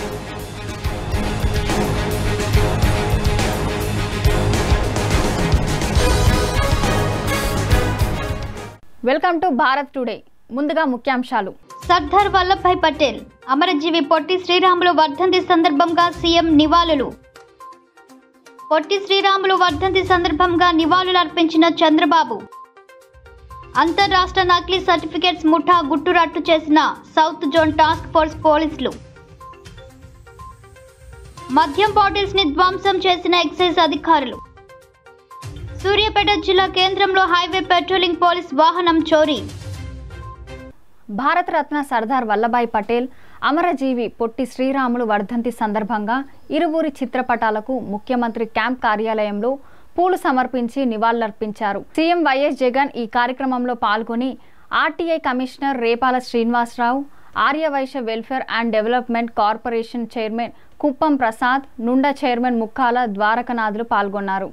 Welcome to Bharat today ముందుగా ముఖ్యాంశాలు సర్దార్ వల్లభాయ్ పటేల్ అమరజీవి పొట్టి శ్రీరాములు వర్ధంతి సందర్భంగా సీఎం నివాళులు పొట్టి శ్రీరాములు వర్ధంతి సందర్భంగా నివాళులు అర్పించిన చంద్రబాబు అంతర్రాష్ట్ర నకిలీ సర్టిఫికేట్స్ ముఠా గుట్టురట్టు చేసిన సౌత్ జోన్ టాస్క్ ఫోర్స్ పోలీసులు మద్యం బాటిల్స్ ని ధ్వంసం చేసిన ఎక్సైజ్ అధికారులు సూర్యాపేట జిల్లా కేంద్రంలో హైవే పెట్రోలింగ్ పోలీస్ వాహనం చోరీ భారతరత్న సర్దార్ వల్లభాయ్ పటేల్ అమరజీవి పొట్టి శ్రీరాములు వర్ధంతి సందర్భంగా ఇరువురి చిత్రపటాలకు ముఖ్యమంత్రి క్యాంప్ కార్యాలయంలో పూలు సమర్పించి నివాళులర్పించారు సీఎం వైఎస్ జగన్ ఈ కార్యక్రమంలో పాల్గొని RTI commissioner Repala Srinivasarao Aryavysya welfare and development corporation chairman Kuppam Prasad నుండ చైర్మన్ ముక్కాల ద్వారకనాథులు పాల్గొన్నారు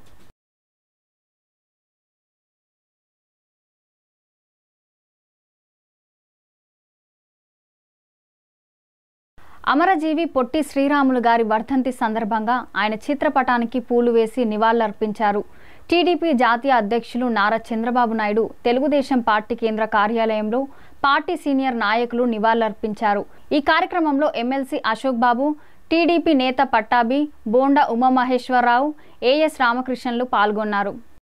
అమరజీవి పొట్టి శ్రీరాములు గారి వర్ధంతి సందర్భంగా ఆయన చిత్రపటానికి పూలు వేసి నివాళులర్పించారు టీడీపీ జాతీయ అధ్యక్షులు నారా చంద్రబాబు నాయుడు తెలుగుదేశం పార్టీ కేంద్ర కార్యాలయంలో పార్టీ సీనియర్ నాయకులు నివాళులర్పించారు ఈ కార్యక్రమంలో ఎమ్మెల్సీ అశోక్ బాబు టీడీపీ నేత పట్టాభి బోండా ఉమామహేశ్వరరావు ఏఎస్ రామకృష్ణన్లు పాల్గొన్నారు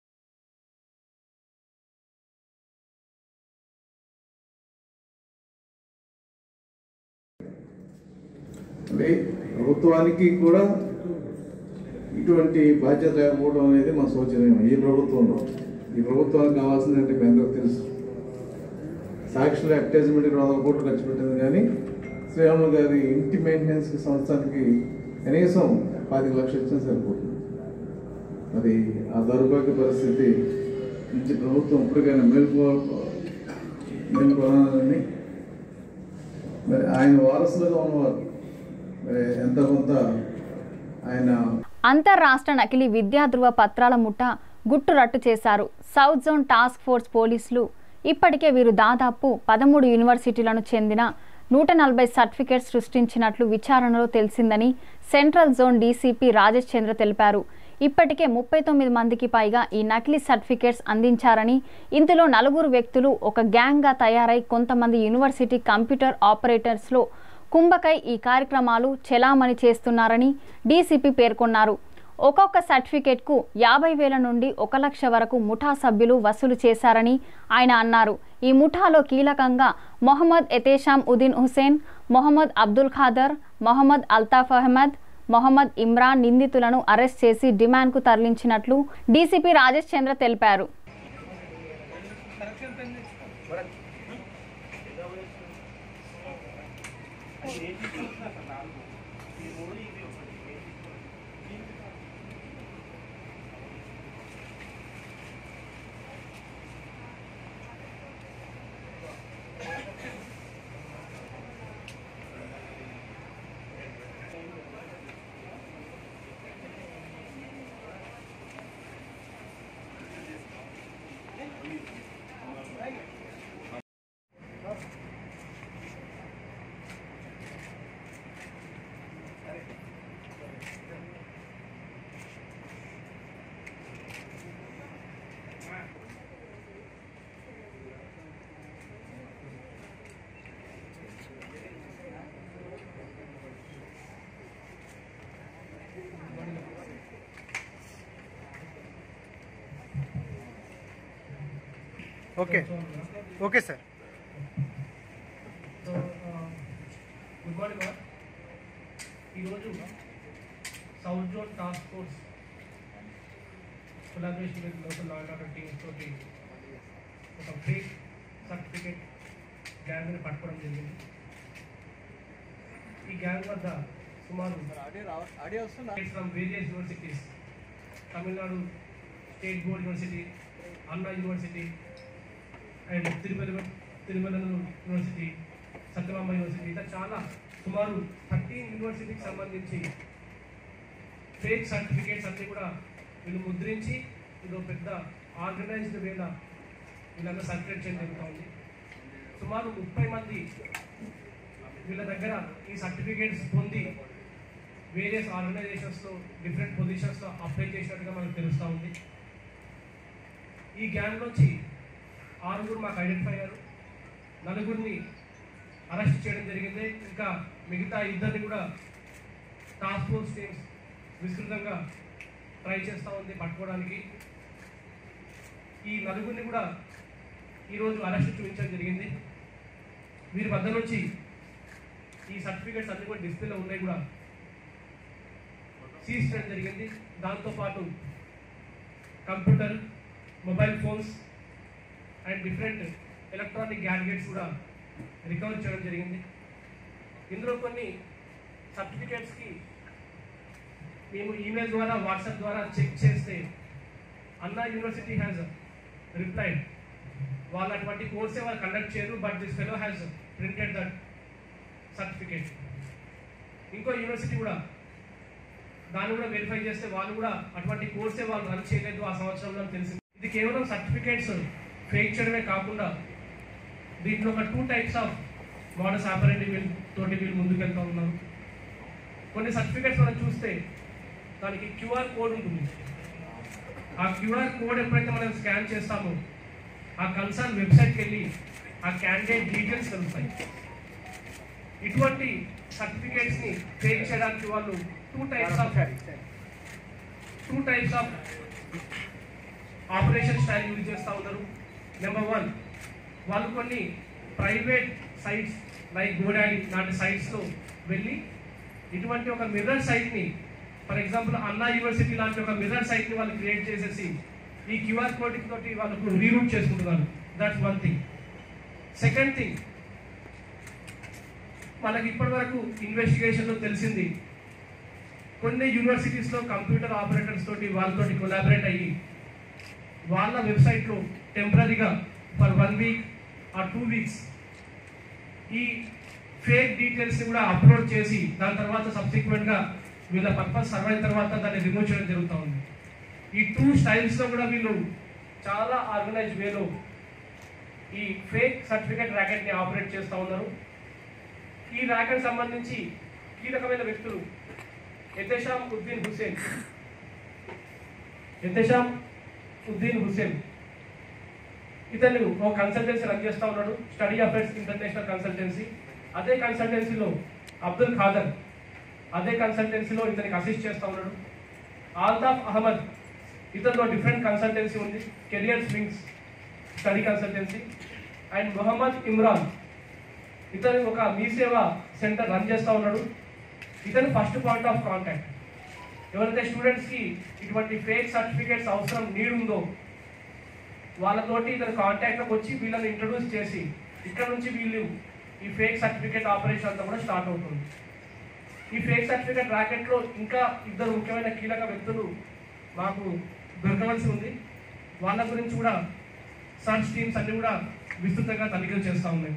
అంటే ప్రభుత్వానికి కూడా ఇటువంటి బాధ్యత లేకపోవడం అనేది మా శోచనీయం ఈ ప్రభుత్వంలో ఈ ప్రభుత్వానికి కావాల్సిందంటే మీ అందరికీ తెలుసు సాక్షుల అడ్వర్టైజ్మెంట్కి వందల కోట్లు ఖర్చు పెట్టింది కానీ శ్రీరాములు గారి ఇంటి మెయింటెనెన్స్కి సంవత్సరానికి కనీసం పాతిక లక్షలు ఇచ్చినా సరిపోతుంది మరి ఆ దౌర్భాగ్య పరిస్థితి నుంచి ప్రభుత్వం ఇప్పటికైనా మేల్కో మేల్కొనాలని మరి ఆయన వారసులుగా ఉన్నవారు మరి ఎంత కొంత ఆయన అంతర్రాష్ట్ర నకిలీ విద్యా ధృవ పత్రాల ముఠ గుట్టు రట్టు చేశారు సౌత్ జోన్ టాస్క్ ఫోర్స్ పోలీసులు ఇప్పటికే వీరు దాదాపు పదమూడు యూనివర్సిటీలను చెందిన నూట నలభై సర్టిఫికేట్స్ సృష్టించినట్లు విచారణలో తెలిసిందని central zone DCP Rajesh Chandra తెలిపారు ఇప్పటికే ముప్పై తొమ్మిది మందికి పైగా ఈ నకిలీ సర్టిఫికేట్స్ అందించారని ఇందులో నలుగురు వ్యక్తులు ఒక గ్యాంగ్గా తయారై కొంతమంది యూనివర్సిటీ కంప్యూటర్ ఆపరేటర్స్లో కుంభకై ఈ కార్యక్రమాలు చెలామణి చేస్తున్నారని డీసీపీ పేర్కొన్నారు ఒక్కొక్క సర్టిఫికేట్కు యాభై వేల నుండి ఒక లక్ష వరకు ముఠా సభ్యులు వసూలు చేశారని ఆయన అన్నారు ఈ ముఠాలో కీలకంగా మొహమ్మద్ ఎతేషాం ఉద్దీన్ హుసేన్ మొహమ్మద్ అబ్దుల్ ఖాదర్ మొహమ్మద్ అల్తాఫ్ అహ్మద్ మొహమ్మద్ ఇమ్రాన్ నిందితులను అరెస్ట్ చేసి డిమాండ్కు తరలించినట్లు డీసీపీ రాజేష్ చంద్ర తెలిపారు okay okay sir so good morning all ఈరోజు south zone task force collaboration with local law and order teams తోటి ఒక ఫేక్ సర్టిఫికేట్ గ్యాంగ్ని పట్టుకోవడం జరిగింది ఈ గ్యాంగ్ వద్ద సుమారు from various universities Tamil Nadu state board university Anna university and Tirumala Tirumala university Satyamamba university ఇలా చాలా సుమారు థర్టీన్ యూనివర్సిటీకి సంబంధించి ఫేక్ సర్టిఫికేట్స్ అన్నీ కూడా వీళ్ళు ముద్రించి ఇది ఒక పెద్ద ఆర్గనైజ్డ్ వేల వీళ్ళందరూ సర్టిఫికేట్ చేయడం జరుగుతూ ఉంది సుమారు ముప్పై మంది వీళ్ళ దగ్గర ఈ సర్టిఫికేట్స్ పొంది వేరియస్ ఆర్గనైజేషన్స్లో డిఫరెంట్ పొజిషన్స్లో అప్లై చేసినట్టుగా మనకు తెలుస్తూ ఉంది ఈ గ్యాంగ్ నుంచి ఆరుగురు మాకు ఐడెంటిఫై అయ్యారు నలుగురిని అరెస్ట్ చేయడం జరిగింది ఇంకా మిగతా ఇద్దరిని కూడా టాస్క్ ఫోర్స్ టీమ్స్ విస్తృతంగా ట్రై చేస్తూ ఉంది పట్టుకోవడానికి ఈ నలుగురిని కూడా ఈరోజు అరెస్ట్ చూపించడం జరిగింది వీరి వద్ద నుంచి ఈ సర్టిఫికేట్స్ అన్ని కూడా డిస్ప్లేలో ఉన్నాయి కూడా సీజ్ చేయడం జరిగింది దాంతోపాటు computer mobile phones and different electronic gadgets కూడా రికవర్ చేయడం జరిగింది ఇందులో కొన్ని సర్టిఫికేట్స్కి మేము ఈమెయిల్ ద్వారా వాట్సాప్ ద్వారా చెక్ చేస్తే అన్నా యూనివర్సిటీ హ్యాజ్ రిప్లైడ్ వాళ్ళు అటువంటి కోర్సే వాళ్ళు కండక్ట్ చేయరు but this fellow has printed that certificate ఇంకో యూనివర్సిటీ కూడా దాన్ని కూడా వెరిఫై చేస్తే వాళ్ళు కూడా అటువంటి కోర్సే వాళ్ళు రన్ చేయలేదు ఆ సంవత్సరంలో అని తెలిసింది ఇది కేవలం సర్టిఫికేట్స్ ఫేక్ చేయడమే కాకుండా దీంట్లో ఒక two types of models operative wheel తోటి వీళ్ళు ముందుకెళ్తూ ఉన్నారు కొన్ని సర్టిఫికేట్స్ మనం చూస్తే దానికి క్యూఆర్ కోడ్ ఉంటుంది ఆ క్యూఆర్ కోడ్ ఎప్పుడైతే మనం స్కాన్ చేస్తామో ఆ కన్సర్న్ వెబ్సైట్కి వెళ్ళి ఆ క్యాండిడేట్ డీటెయిల్స్ కలుస్తాయి ఇటువంటి సర్టిఫికేట్స్ ని ఫేక్ చేయడానికి వాళ్ళు two types of two types of operation style use చేస్తూ ఉన్నారు నెంబర్ వన్ వాళ్ళు కొన్ని ప్రైవేట్ సైట్స్ లైక్ గోడాడి లాంటి సైట్స్లో వెళ్ళి ఇటువంటి ఒక మిర్రర్ సైట్ని ఫర్ ఎగ్జాంపుల్ అన్నా యూనివర్సిటీ లాంటి ఒక మిర్రర్ సైట్ని వాళ్ళు క్రియేట్ చేసేసి ఈ క్యూఆర్ కోడ్ తోటి వాళ్ళకు రీరూట్ చేసుకుంటున్నారు that's one thing second thing మనకి ఇప్పటి వరకు ఇన్వెస్టిగేషన్లో తెలిసింది కొన్ని యూనివర్సిటీస్లో కంప్యూటర్ ఆపరేటర్స్ తోటి వాళ్ళతోటి కొలాబరేట్ అయ్యి వాళ్ళ వెబ్సైట్లో టెంపరీగా for one week or two weeks ఈ ఫేక్ డీటెయిల్స్ని కూడా అప్లోడ్ చేసి దాని తర్వాత సబ్సిక్వెంట్గా వీళ్ళ పర్పస్ సర్వ్ అయిన తర్వాత దాన్ని రిమూవ్ చేయడం జరుగుతూ ఉంది ఈ టూ స్టైల్స్లో కూడా వీళ్ళు చాలా ఆర్గనైజ్ వేలో ఈ ఫేక్ సర్టిఫికేట్ ర్యాకెట్ని ఆపరేట్ చేస్తూ ఉన్నారు ఈ ర్యాకెట్ సంబంధించి కీలకమైన వ్యక్తులు ఎతేషాం ఉద్దీన్ హుసేన్ ఎతేషాం ఉద్దీన్ హుసేన్ ఇతను ఒక కన్సల్టెన్సీ రన్ చేస్తూ ఉన్నాడు స్టడీ అఫేర్స్ ఇంటర్నేషనల్ కన్సల్టెన్సీ అదే కన్సల్టెన్సీలో అబ్దుల్ ఖాదర్ అదే కన్సల్టెన్సీలో ఇతనికి అసిస్ట్ చేస్తూ ఉన్నాడు ఆల్తాఫ్ అహ్మద్ ఇతనిలో డిఫరెంట్ కన్సల్టెన్సీ ఉంది career swings study consultancy and Mohammed Imran ఇతను ఒక మీ సేవ సెంటర్ రన్ చేస్తూ ఉన్నాడు ఇతను ఫస్ట్ పాయింట్ ఆఫ్ కాంటాక్ట్ ఎవరైతే స్టూడెంట్స్కి ఇటువంటి ఫేక్ సర్టిఫికేట్స్ అవసరం నీడ్ ఉందో వాళ్ళతోటి ఇతను కాంటాక్ట్లోకి వచ్చి వీళ్ళని ఇంట్రడ్యూస్ చేసి ఇక్కడ నుంచి వీళ్ళు ఈ ఫేక్ సర్టిఫికేట్ ఆపరేషన్ అంతా కూడా స్టార్ట్ అవుతుంది ఈ ఫేక్ సర్టిఫికేట్ ర్యాకెట్లో ఇంకా ఇద్దరు ముఖ్యమైన కీలక వ్యక్తులు మాకు దొరకవలసి ఉంది వాళ్ళ గురించి కూడా సర్చ్ టీమ్స్ అన్ని కూడా విస్తృతంగా తనిఖీలు చేస్తూ ఉన్నాయి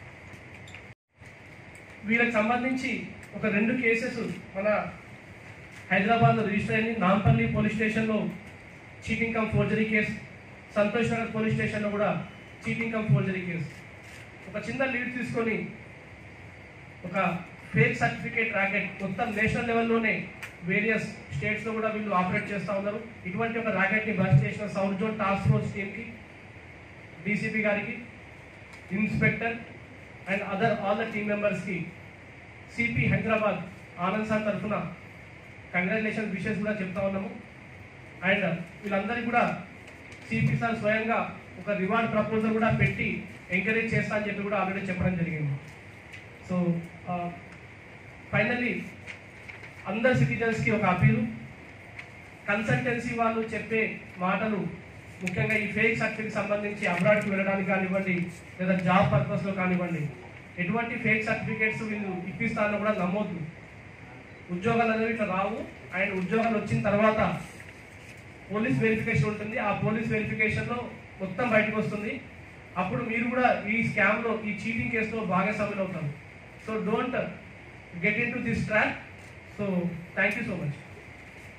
వీళ్ళకి సంబంధించి ఒక రెండు కేసెస్ మన హైదరాబాద్లో రిజిస్టర్ అయింది నాంపల్లి పోలీస్ స్టేషన్లో cheating cum forgery case Santosh Nagar police స్టేషన్లో కూడా చీటింగ్ కమ్ ఫోర్జరీ కేసు ఒక చిన్న లీడ్ తీసుకొని ఒక ఫేక్ సర్టిఫికేట్ ర్యాకెట్ మొత్తం నేషనల్ లెవెల్లోనే వేరియస్ స్టేట్స్లో కూడా వీళ్ళు ఆపరేట్ చేస్తూ ఉన్నారు ఇటువంటి ఒక ర్యాకెట్ని బస్ట్ చేసిన సౌత్ జోన్ టాస్క్ ఫోర్స్ టీమ్కి డీసీపీ గారికి inspector and other all the team మెంబర్స్కి సిపి హైదరాబాద్ ఆనంద్ సార్ తరఫున కంగ్రాచులేషన్ విషెస్ కూడా చెప్తా ఉన్నాము అండ్ వీళ్ళందరికీ కూడా సిపి సార్ స్వయంగా ఒక రివార్డ్ ప్రపోజల్ కూడా పెట్టి ఎంకరేజ్ చేస్తా అని చెప్పి కూడా ఆల్రెడీ చెప్పడం జరిగింది సో ఫైనల్లీ అందరు సిటిజన్స్కి ఒక అపీలు కన్సల్టెన్సీ వాళ్ళు చెప్పే మాటలు ముఖ్యంగా ఈ ఫేక్ సర్టిఫికేట్ సంబంధించి అబ్రాడ్కి వెళ్ళడానికి కానివ్వండి లేదా జాబ్ పర్పస్లో కానివ్వండి ఎటువంటి ఫేక్ సర్టిఫికేట్స్ వీళ్ళు ఇప్పిస్తారో కూడా నమ్మొద్దు ఉద్యోగాలు అనేవి ఇట్లా రావు అండ్ ఉద్యోగాలు వచ్చిన తర్వాత పోలీస్ వెరిఫికేషన్ ఉంటుంది ఆ పోలీస్ వెరిఫికేషన్లో మొత్తం బయటకు వస్తుంది అప్పుడు మీరు కూడా ఈ స్కామ్లో ఈ చీటింగ్ కేసులో భాగస్వాములు అవుతారు so don't get into this track so thank you so much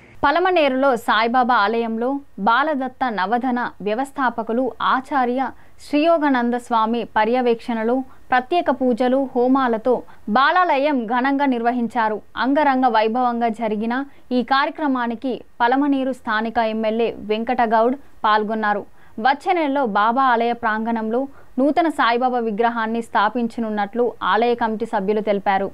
పలమనేరులో సాయిబాబా ఆలయంలో బాలదత్త నవధన వ్యవస్థాపకులు ఆచార్య శ్రీయోగానంద స్వామి పర్యవేక్షణలో ప్రత్యేక పూజలు హోమాలతో బాలాలయం ఘనంగా నిర్వహించారు అంగరంగ వైభవంగా జరిగిన ఈ కార్యక్రమానికి పలమనీరు స్థానిక ఎమ్మెల్యే వెంకటగౌడ్ పాల్గొన్నారు వచ్చే నెలలో బాబా ఆలయ ప్రాంగణంలో నూతన సాయిబాబా విగ్రహాన్ని స్థాపించనున్నట్లు ఆలయ కమిటీ సభ్యులు తెలిపారు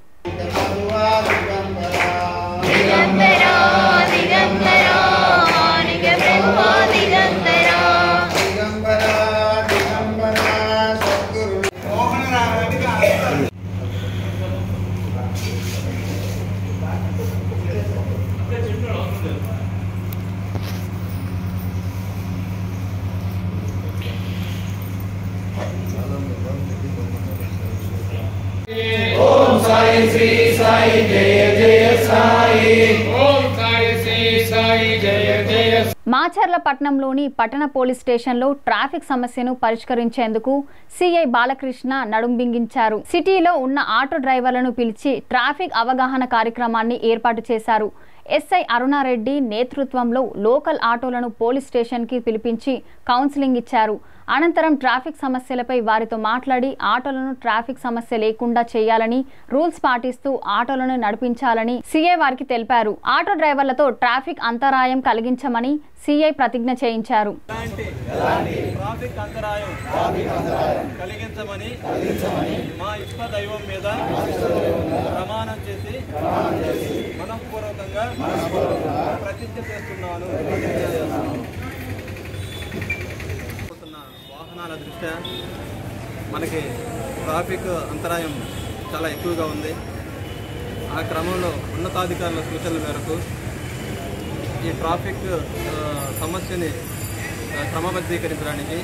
మాచర్ల పట్టణంలోని పట్టణ పోలీస్ స్టేషన్లో ట్రాఫిక్ సమస్యను పరిష్కరించేందుకు సిఐ బాలకృష్ణ నడుం బిగించారు సిటీలో ఉన్న ఆటో డ్రైవర్లను పిలిచి ట్రాఫిక్ అవగాహన కార్యక్రమాన్ని ఏర్పాటు చేశారు ఎస్ఐ అరుణారెడ్డి నేతృత్వంలో లోకల్ ఆటోలను పోలీస్ స్టేషన్కి పిలిపించి కౌన్సిలింగ్ ఇచ్చారు అనంతరం ట్రాఫిక్ సమస్యలపై వారితో మాట్లాడి ఆటోలను ట్రాఫిక్ సమస్య లేకుండా చేయాలని రూల్స్ పాటిస్తూ ఆటోలను నడిపించాలని సీఐ వారికి తెలిపారు ఆటో డ్రైవర్లతో ట్రాఫిక్ అంతరాయం కలిగించమని సీఐ ప్రతిజ్ఞ చేయించారు ఎలాంటి ట్రాఫిక్ అంతరాయం కలిగించమని మా ఇష్ట దైవం మీద ప్రమాణం చేసి మనఃపూర్వకంగా ప్రతిజ్ఞ చేస్తున్నాను పోతున్న వాహనాల దృష్ట్యా మనకి ట్రాఫిక్ అంతరాయం చాలా ఎక్కువగా ఉంది ఆ క్రమంలో ఉన్నతాధికారుల సూచనల మేరకు ఈ ట్రాఫిక్ ఆ, సమస్యని ఆ, క్రమబద్ధీకరించడానికి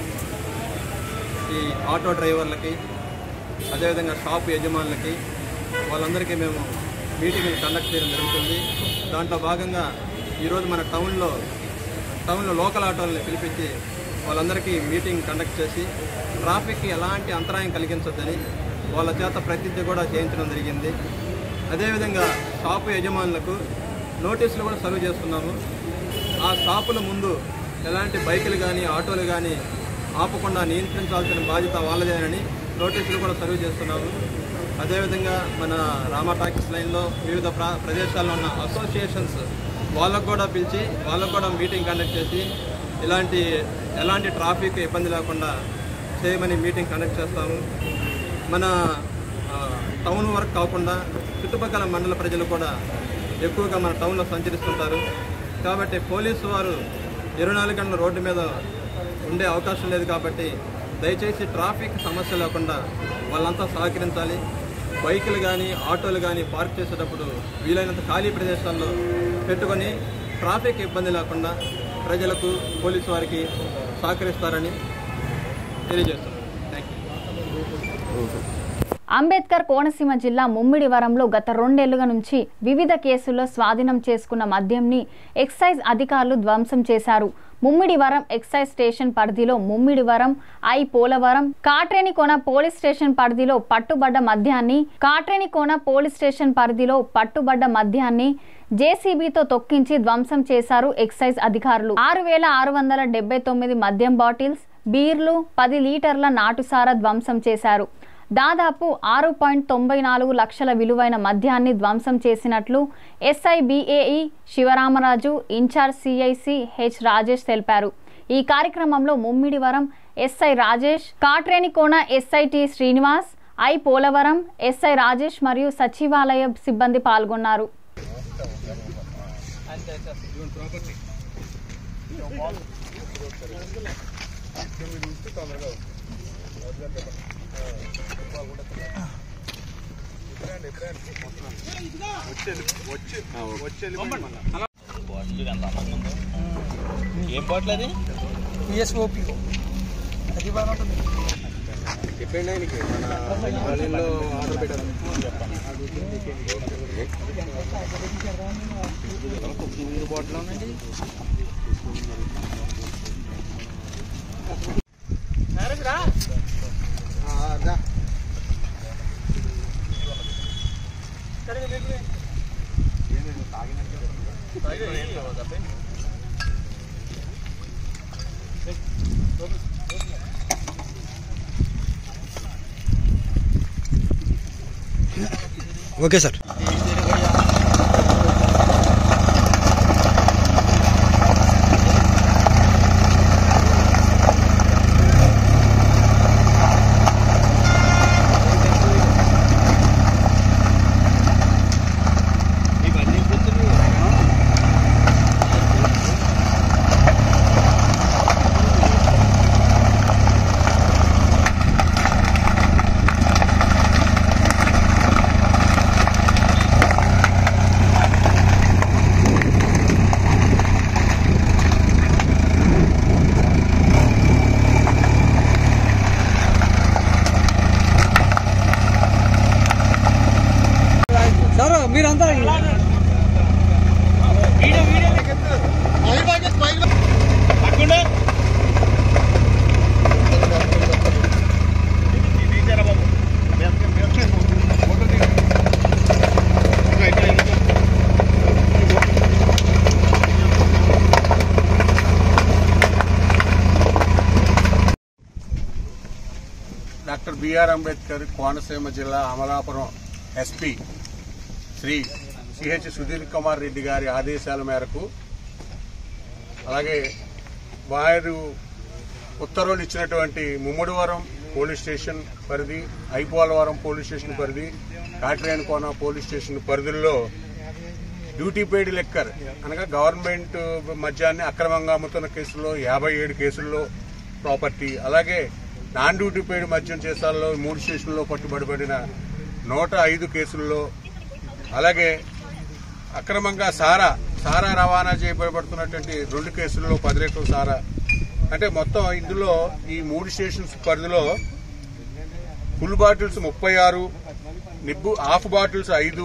ఈ ఆటో డ్రైవర్లకి అదేవిధంగా షాప్ యజమానులకి వాళ్ళందరికీ మేము మీటింగ్లు కండక్ట్ చేయడం జరుగుతుంది దాంట్లో భాగంగా ఈరోజు మన టౌన్లో టౌన్లో లోకల్ ఆటోలని పిలిపించి వాళ్ళందరికీ మీటింగ్ కండక్ట్ చేసి ట్రాఫిక్కి ఎలాంటి అంతరాయం కలిగించొద్దని వాళ్ళ చేత ప్రతిజ్ఞ కూడా చేయించడం జరిగింది అదేవిధంగా షాపు యజమానులకు నోటీసులు కూడా సర్వ్ చేస్తున్నాము ఆ షాపుల ముందు ఎలాంటి బైకులు కానీ ఆటోలు కానీ ఆపకుండా నియంత్రించాల్సిన బాధ్యత వాళ్ళదేనని నోటీసులు కూడా సర్వ్ చేస్తున్నాము అదేవిధంగా మన రామా టాకీస్ లైన్లో వివిధ ప్రా ప్రదేశాల్లో ఉన్న అసోసియేషన్స్ వాళ్ళకు కూడా పిలిచి వాళ్ళకు కూడా మీటింగ్ కండక్ట్ చేసి ఇలాంటి ఎలాంటి ట్రాఫిక్ ఇబ్బంది లేకుండా చేయమని మీటింగ్ కండక్ట్ చేస్తాము మన ఆ, టౌన్ వరకు కాకుండా చుట్టుపక్కల మండల ప్రజలు కూడా ఎక్కువగా మన టౌన్లో సంచరిస్తుంటారు కాబట్టి పోలీసు వారు ఇరవై నాలుగు గంటల రోడ్డు మీద ఉండే అవకాశం లేదు కాబట్టి దయచేసి ట్రాఫిక్ సమస్య లేకుండా వాళ్ళంతా సహకరించాలి బైకులు కానీ ఆటోలు కానీ పార్క్ చేసేటప్పుడు వీలైనంత ఖాళీ ప్రదేశాల్లో పెట్టుకొని ట్రాఫిక్ ఇబ్బంది లేకుండా ప్రజలకు పోలీసు వారికి సహకరిస్తారని తెలియజేస్తున్నాను థ్యాంక్ యూ అంబేద్కర్ కోనసీమ జిల్లా ముమ్మిడివరంలో గత రెండేళ్లుగా నుంచి వివిధ కేసుల్లో స్వాధీనం చేసుకున్న మద్యంని ఎక్సైజ్ అధికారులు ధ్వంసం చేశారు ముమ్మిడివరం ఎక్సైజ్ స్టేషన్ పరిధిలో Mummidivaram I Polavaram Katrenikona police station పరిధిలో పట్టుబడ్డ మద్యాన్ని కాట్రేనికోన పోలీస్ స్టేషన్ పరిధిలో పట్టుబడ్డ మద్యాన్ని జేసీబీతో తొక్కించి ధ్వంసం చేశారు ఎక్సైజ్ అధికారులు ఆరు వేల ఆరు వందల డెబ్బై తొమ్మిది మద్యం బాటిల్స్ బీర్లు పది లీటర్ల నాటుసారా ధ్వంసం చేశారు దాదాపు ఆరు పాయింట్ తొంభై నాలుగు లక్షల విలువైన మద్యాన్ని ధ్వంసం చేసినట్లు ఎస్ఐబిఏఈ Sivaramaraju incharge CIC H Rajesh తెలిపారు ఈ కార్యక్రమంలో Mummidivaram SI Rajesh Katrenikona SI T Srinivas I Polavaram SI Rajesh మరియు సచివాలయ సిబ్బంది పాల్గొన్నారు ఏం బాటిల్ అది పిఎస్ఓపి అది బాగా ఉంటుంది చెప్పండి ఆయనకి మన ఆన్లైన్లో ఆర్డర్ పెట్టాను బాటిల్ ఉందండి ఓకే సార్ సార్ మీరంతా డాక్టర్ బిఆర్ అంబేద్కర్ కోనసీమ జిల్లా అమలాపురం ఎస్పీ శ్రీ సిహెచ్ సుధీర్ కుమార్ రెడ్డి గారి ఆదేశాల మేరకు అలాగే వారు ఉత్తర్వులు ఇచ్చినటువంటి ముమ్మడివరం పోలీస్ స్టేషన్ పరిధి ఐపోలవరం పోలీస్ స్టేషన్ పరిధి Katrenikona police station పరిధుల్లో duty paid liquor అనగా గవర్నమెంట్ మద్యాన్ని అక్రమంగా అమ్ముతున్న కేసుల్లో యాభై ఏడు కేసుల్లో ప్రాపర్టీ అలాగే నాన్ డ్యూటీ పెయిడ్ మద్యం చేసాల్లో మూడు స్టేషన్లో పట్టుబడిబడిన నూట ఐదు కేసుల్లో అలాగే అక్రమంగా సారా సారా రవాణా చేయబడుతున్నటువంటి రెండు కేసుల్లో పది లీటర్ల సారా అంటే మొత్తం ఇందులో ఈ మూడు స్టేషన్స్ పరిధిలో ఫుల్ బాటిల్స్ ముప్పై ఆరు నిబ్బు హాఫ్ బాటిల్స్ ఐదు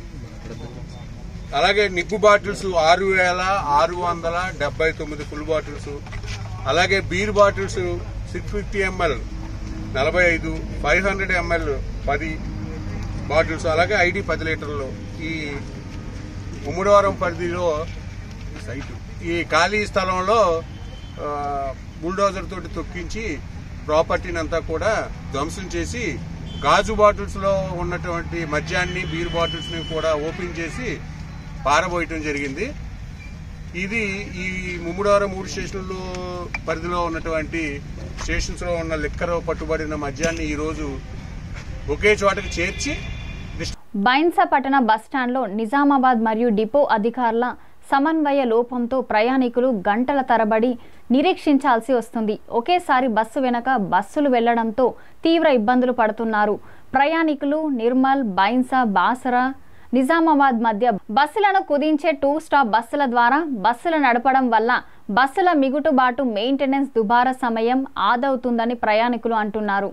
అలాగే నిబ్బు బాటిల్స్ ఆరు వేల ఆరు వందల డెబ్బై తొమ్మిది ఫుల్ బాటిల్స్ అలాగే beer bottles six fifty ML నలభై ఐదు ఫైవ్ హండ్రెడ్ ఎంఎల్ పది బాటిల్స్ అలాగే ఐడి పది లీటర్లు ఈ ఉమ్మడివారం పరిధిలో సైటు ఈ ఖాళీ స్థలంలో ఆ, బుల్డోజర్ తోటి తొక్కించి ప్రాపర్టీని అంతా కూడా ధ్వంసం చేసి గాజు బాటిల్స్ లో ఉన్నటువంటి మద్యాన్ని బీర్ బాటిల్స్ ని కూడా ఓపెన్ చేసి పారబోయటం జరిగింది ఇది ఈ ముమ్మడివారం మూడు స్టేషన్లు పరిధిలో ఉన్నటువంటి స్టేషన్స్ లో ఉన్న లిక్కర్ పట్టుబడిన మద్యాన్ని ఈ రోజు ఒకే చోటకి చేర్చి బైన్సా పట్టణ బస్టాండ్లో నిజామాబాద్ మరియు డిపో అధికారుల సమన్వయ లోపంతో ప్రయాణికులు గంటల తరబడి నిరీక్షించాల్సి వస్తుంది ఒకేసారి బస్సు వెనక బస్సులు వెళ్లడంతో తీవ్ర ఇబ్బందులు పడుతున్నారు ప్రయాణికులు నిర్మల్ బైన్సా బాసరా నిజామాబాద్ మధ్య బస్సులను కుదించే టూ స్టాప్ బస్సుల ద్వారా బస్సులు నడపడం వల్ల బస్సుల మిగుటుబాటు మెయింటెనెన్స్ దుబారా సమయం ఆదవుతుందని ప్రయాణికులు అంటున్నారు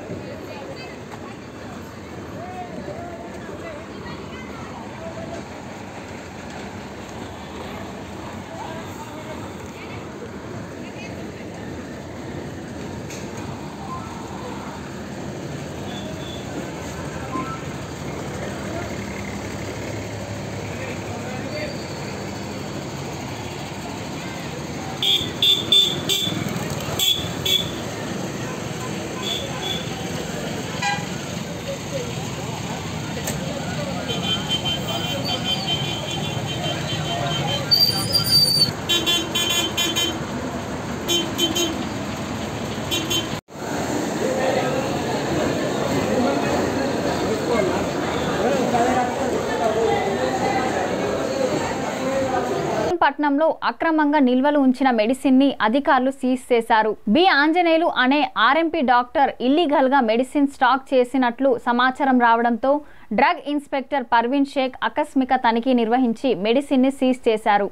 పట్నంలో అక్రమంగా నిల్వలు ఉంచిన మెడిసిన్ ని అధికారులు సీజ్ చేశారు బి ఆంజనేయులు అనే ఆర్ఎంపీ డాక్టర్ ఇల్లీగల్ గా మెడిసిన్ స్టాక్ చేసినట్లు సమాచారం రావడంతో డ్రగ్ ఇన్స్పెక్టర్ పర్వీన్ షేక్ ఆకస్మిక తనిఖీ నిర్వహించి మెడిసిన్ ని సీజ్ చేశారు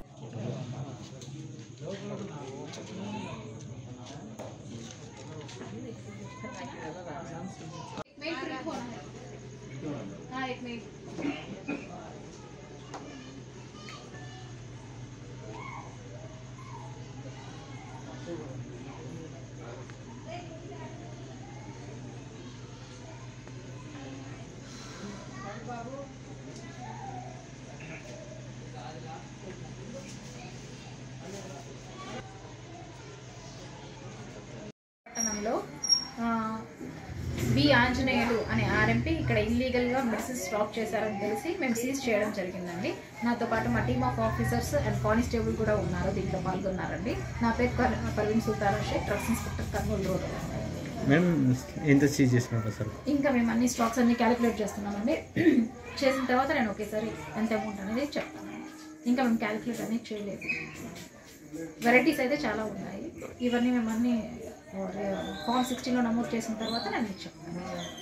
పట్టణంలో ఆ, బి ఆంజనేయులు అనే ఆర్ఎంపీ ఇక్కడ ఇల్లీగల్గా మెడిసిన్స్ స్టాక్ చేశారని తెలిసి మేము సీజ్ చేయడం జరిగిందండి నాతో పాటు మా team of officers and constable కూడా ఉన్నారు దీంట్లో పాల్గొన్నారండి నా పేరు పర్- Parveen Sultan Shaik drugs inspector Kurnool road madam ఎంత సీజ్ చేసినట్టు సార్ ఇంకా మేము అన్ని స్టాక్స్ అన్ని క్యాలిక్యులేట్ చేస్తున్నామండి చేసిన తర్వాత నేను ఒకేసారి ఎంత అమౌంట్ అనేది చెప్తాను ఇంకా మేము క్యాలిక్యులేట్ అనేది చేయలేదు వెరైటీస్ అయితే చాలా ఉన్నాయి ఇవన్నీ మేము అన్ని ఫామ్ సిక్స్టీన్లో నమోదు చేసిన తర్వాత నేను మీకు చెప్తాను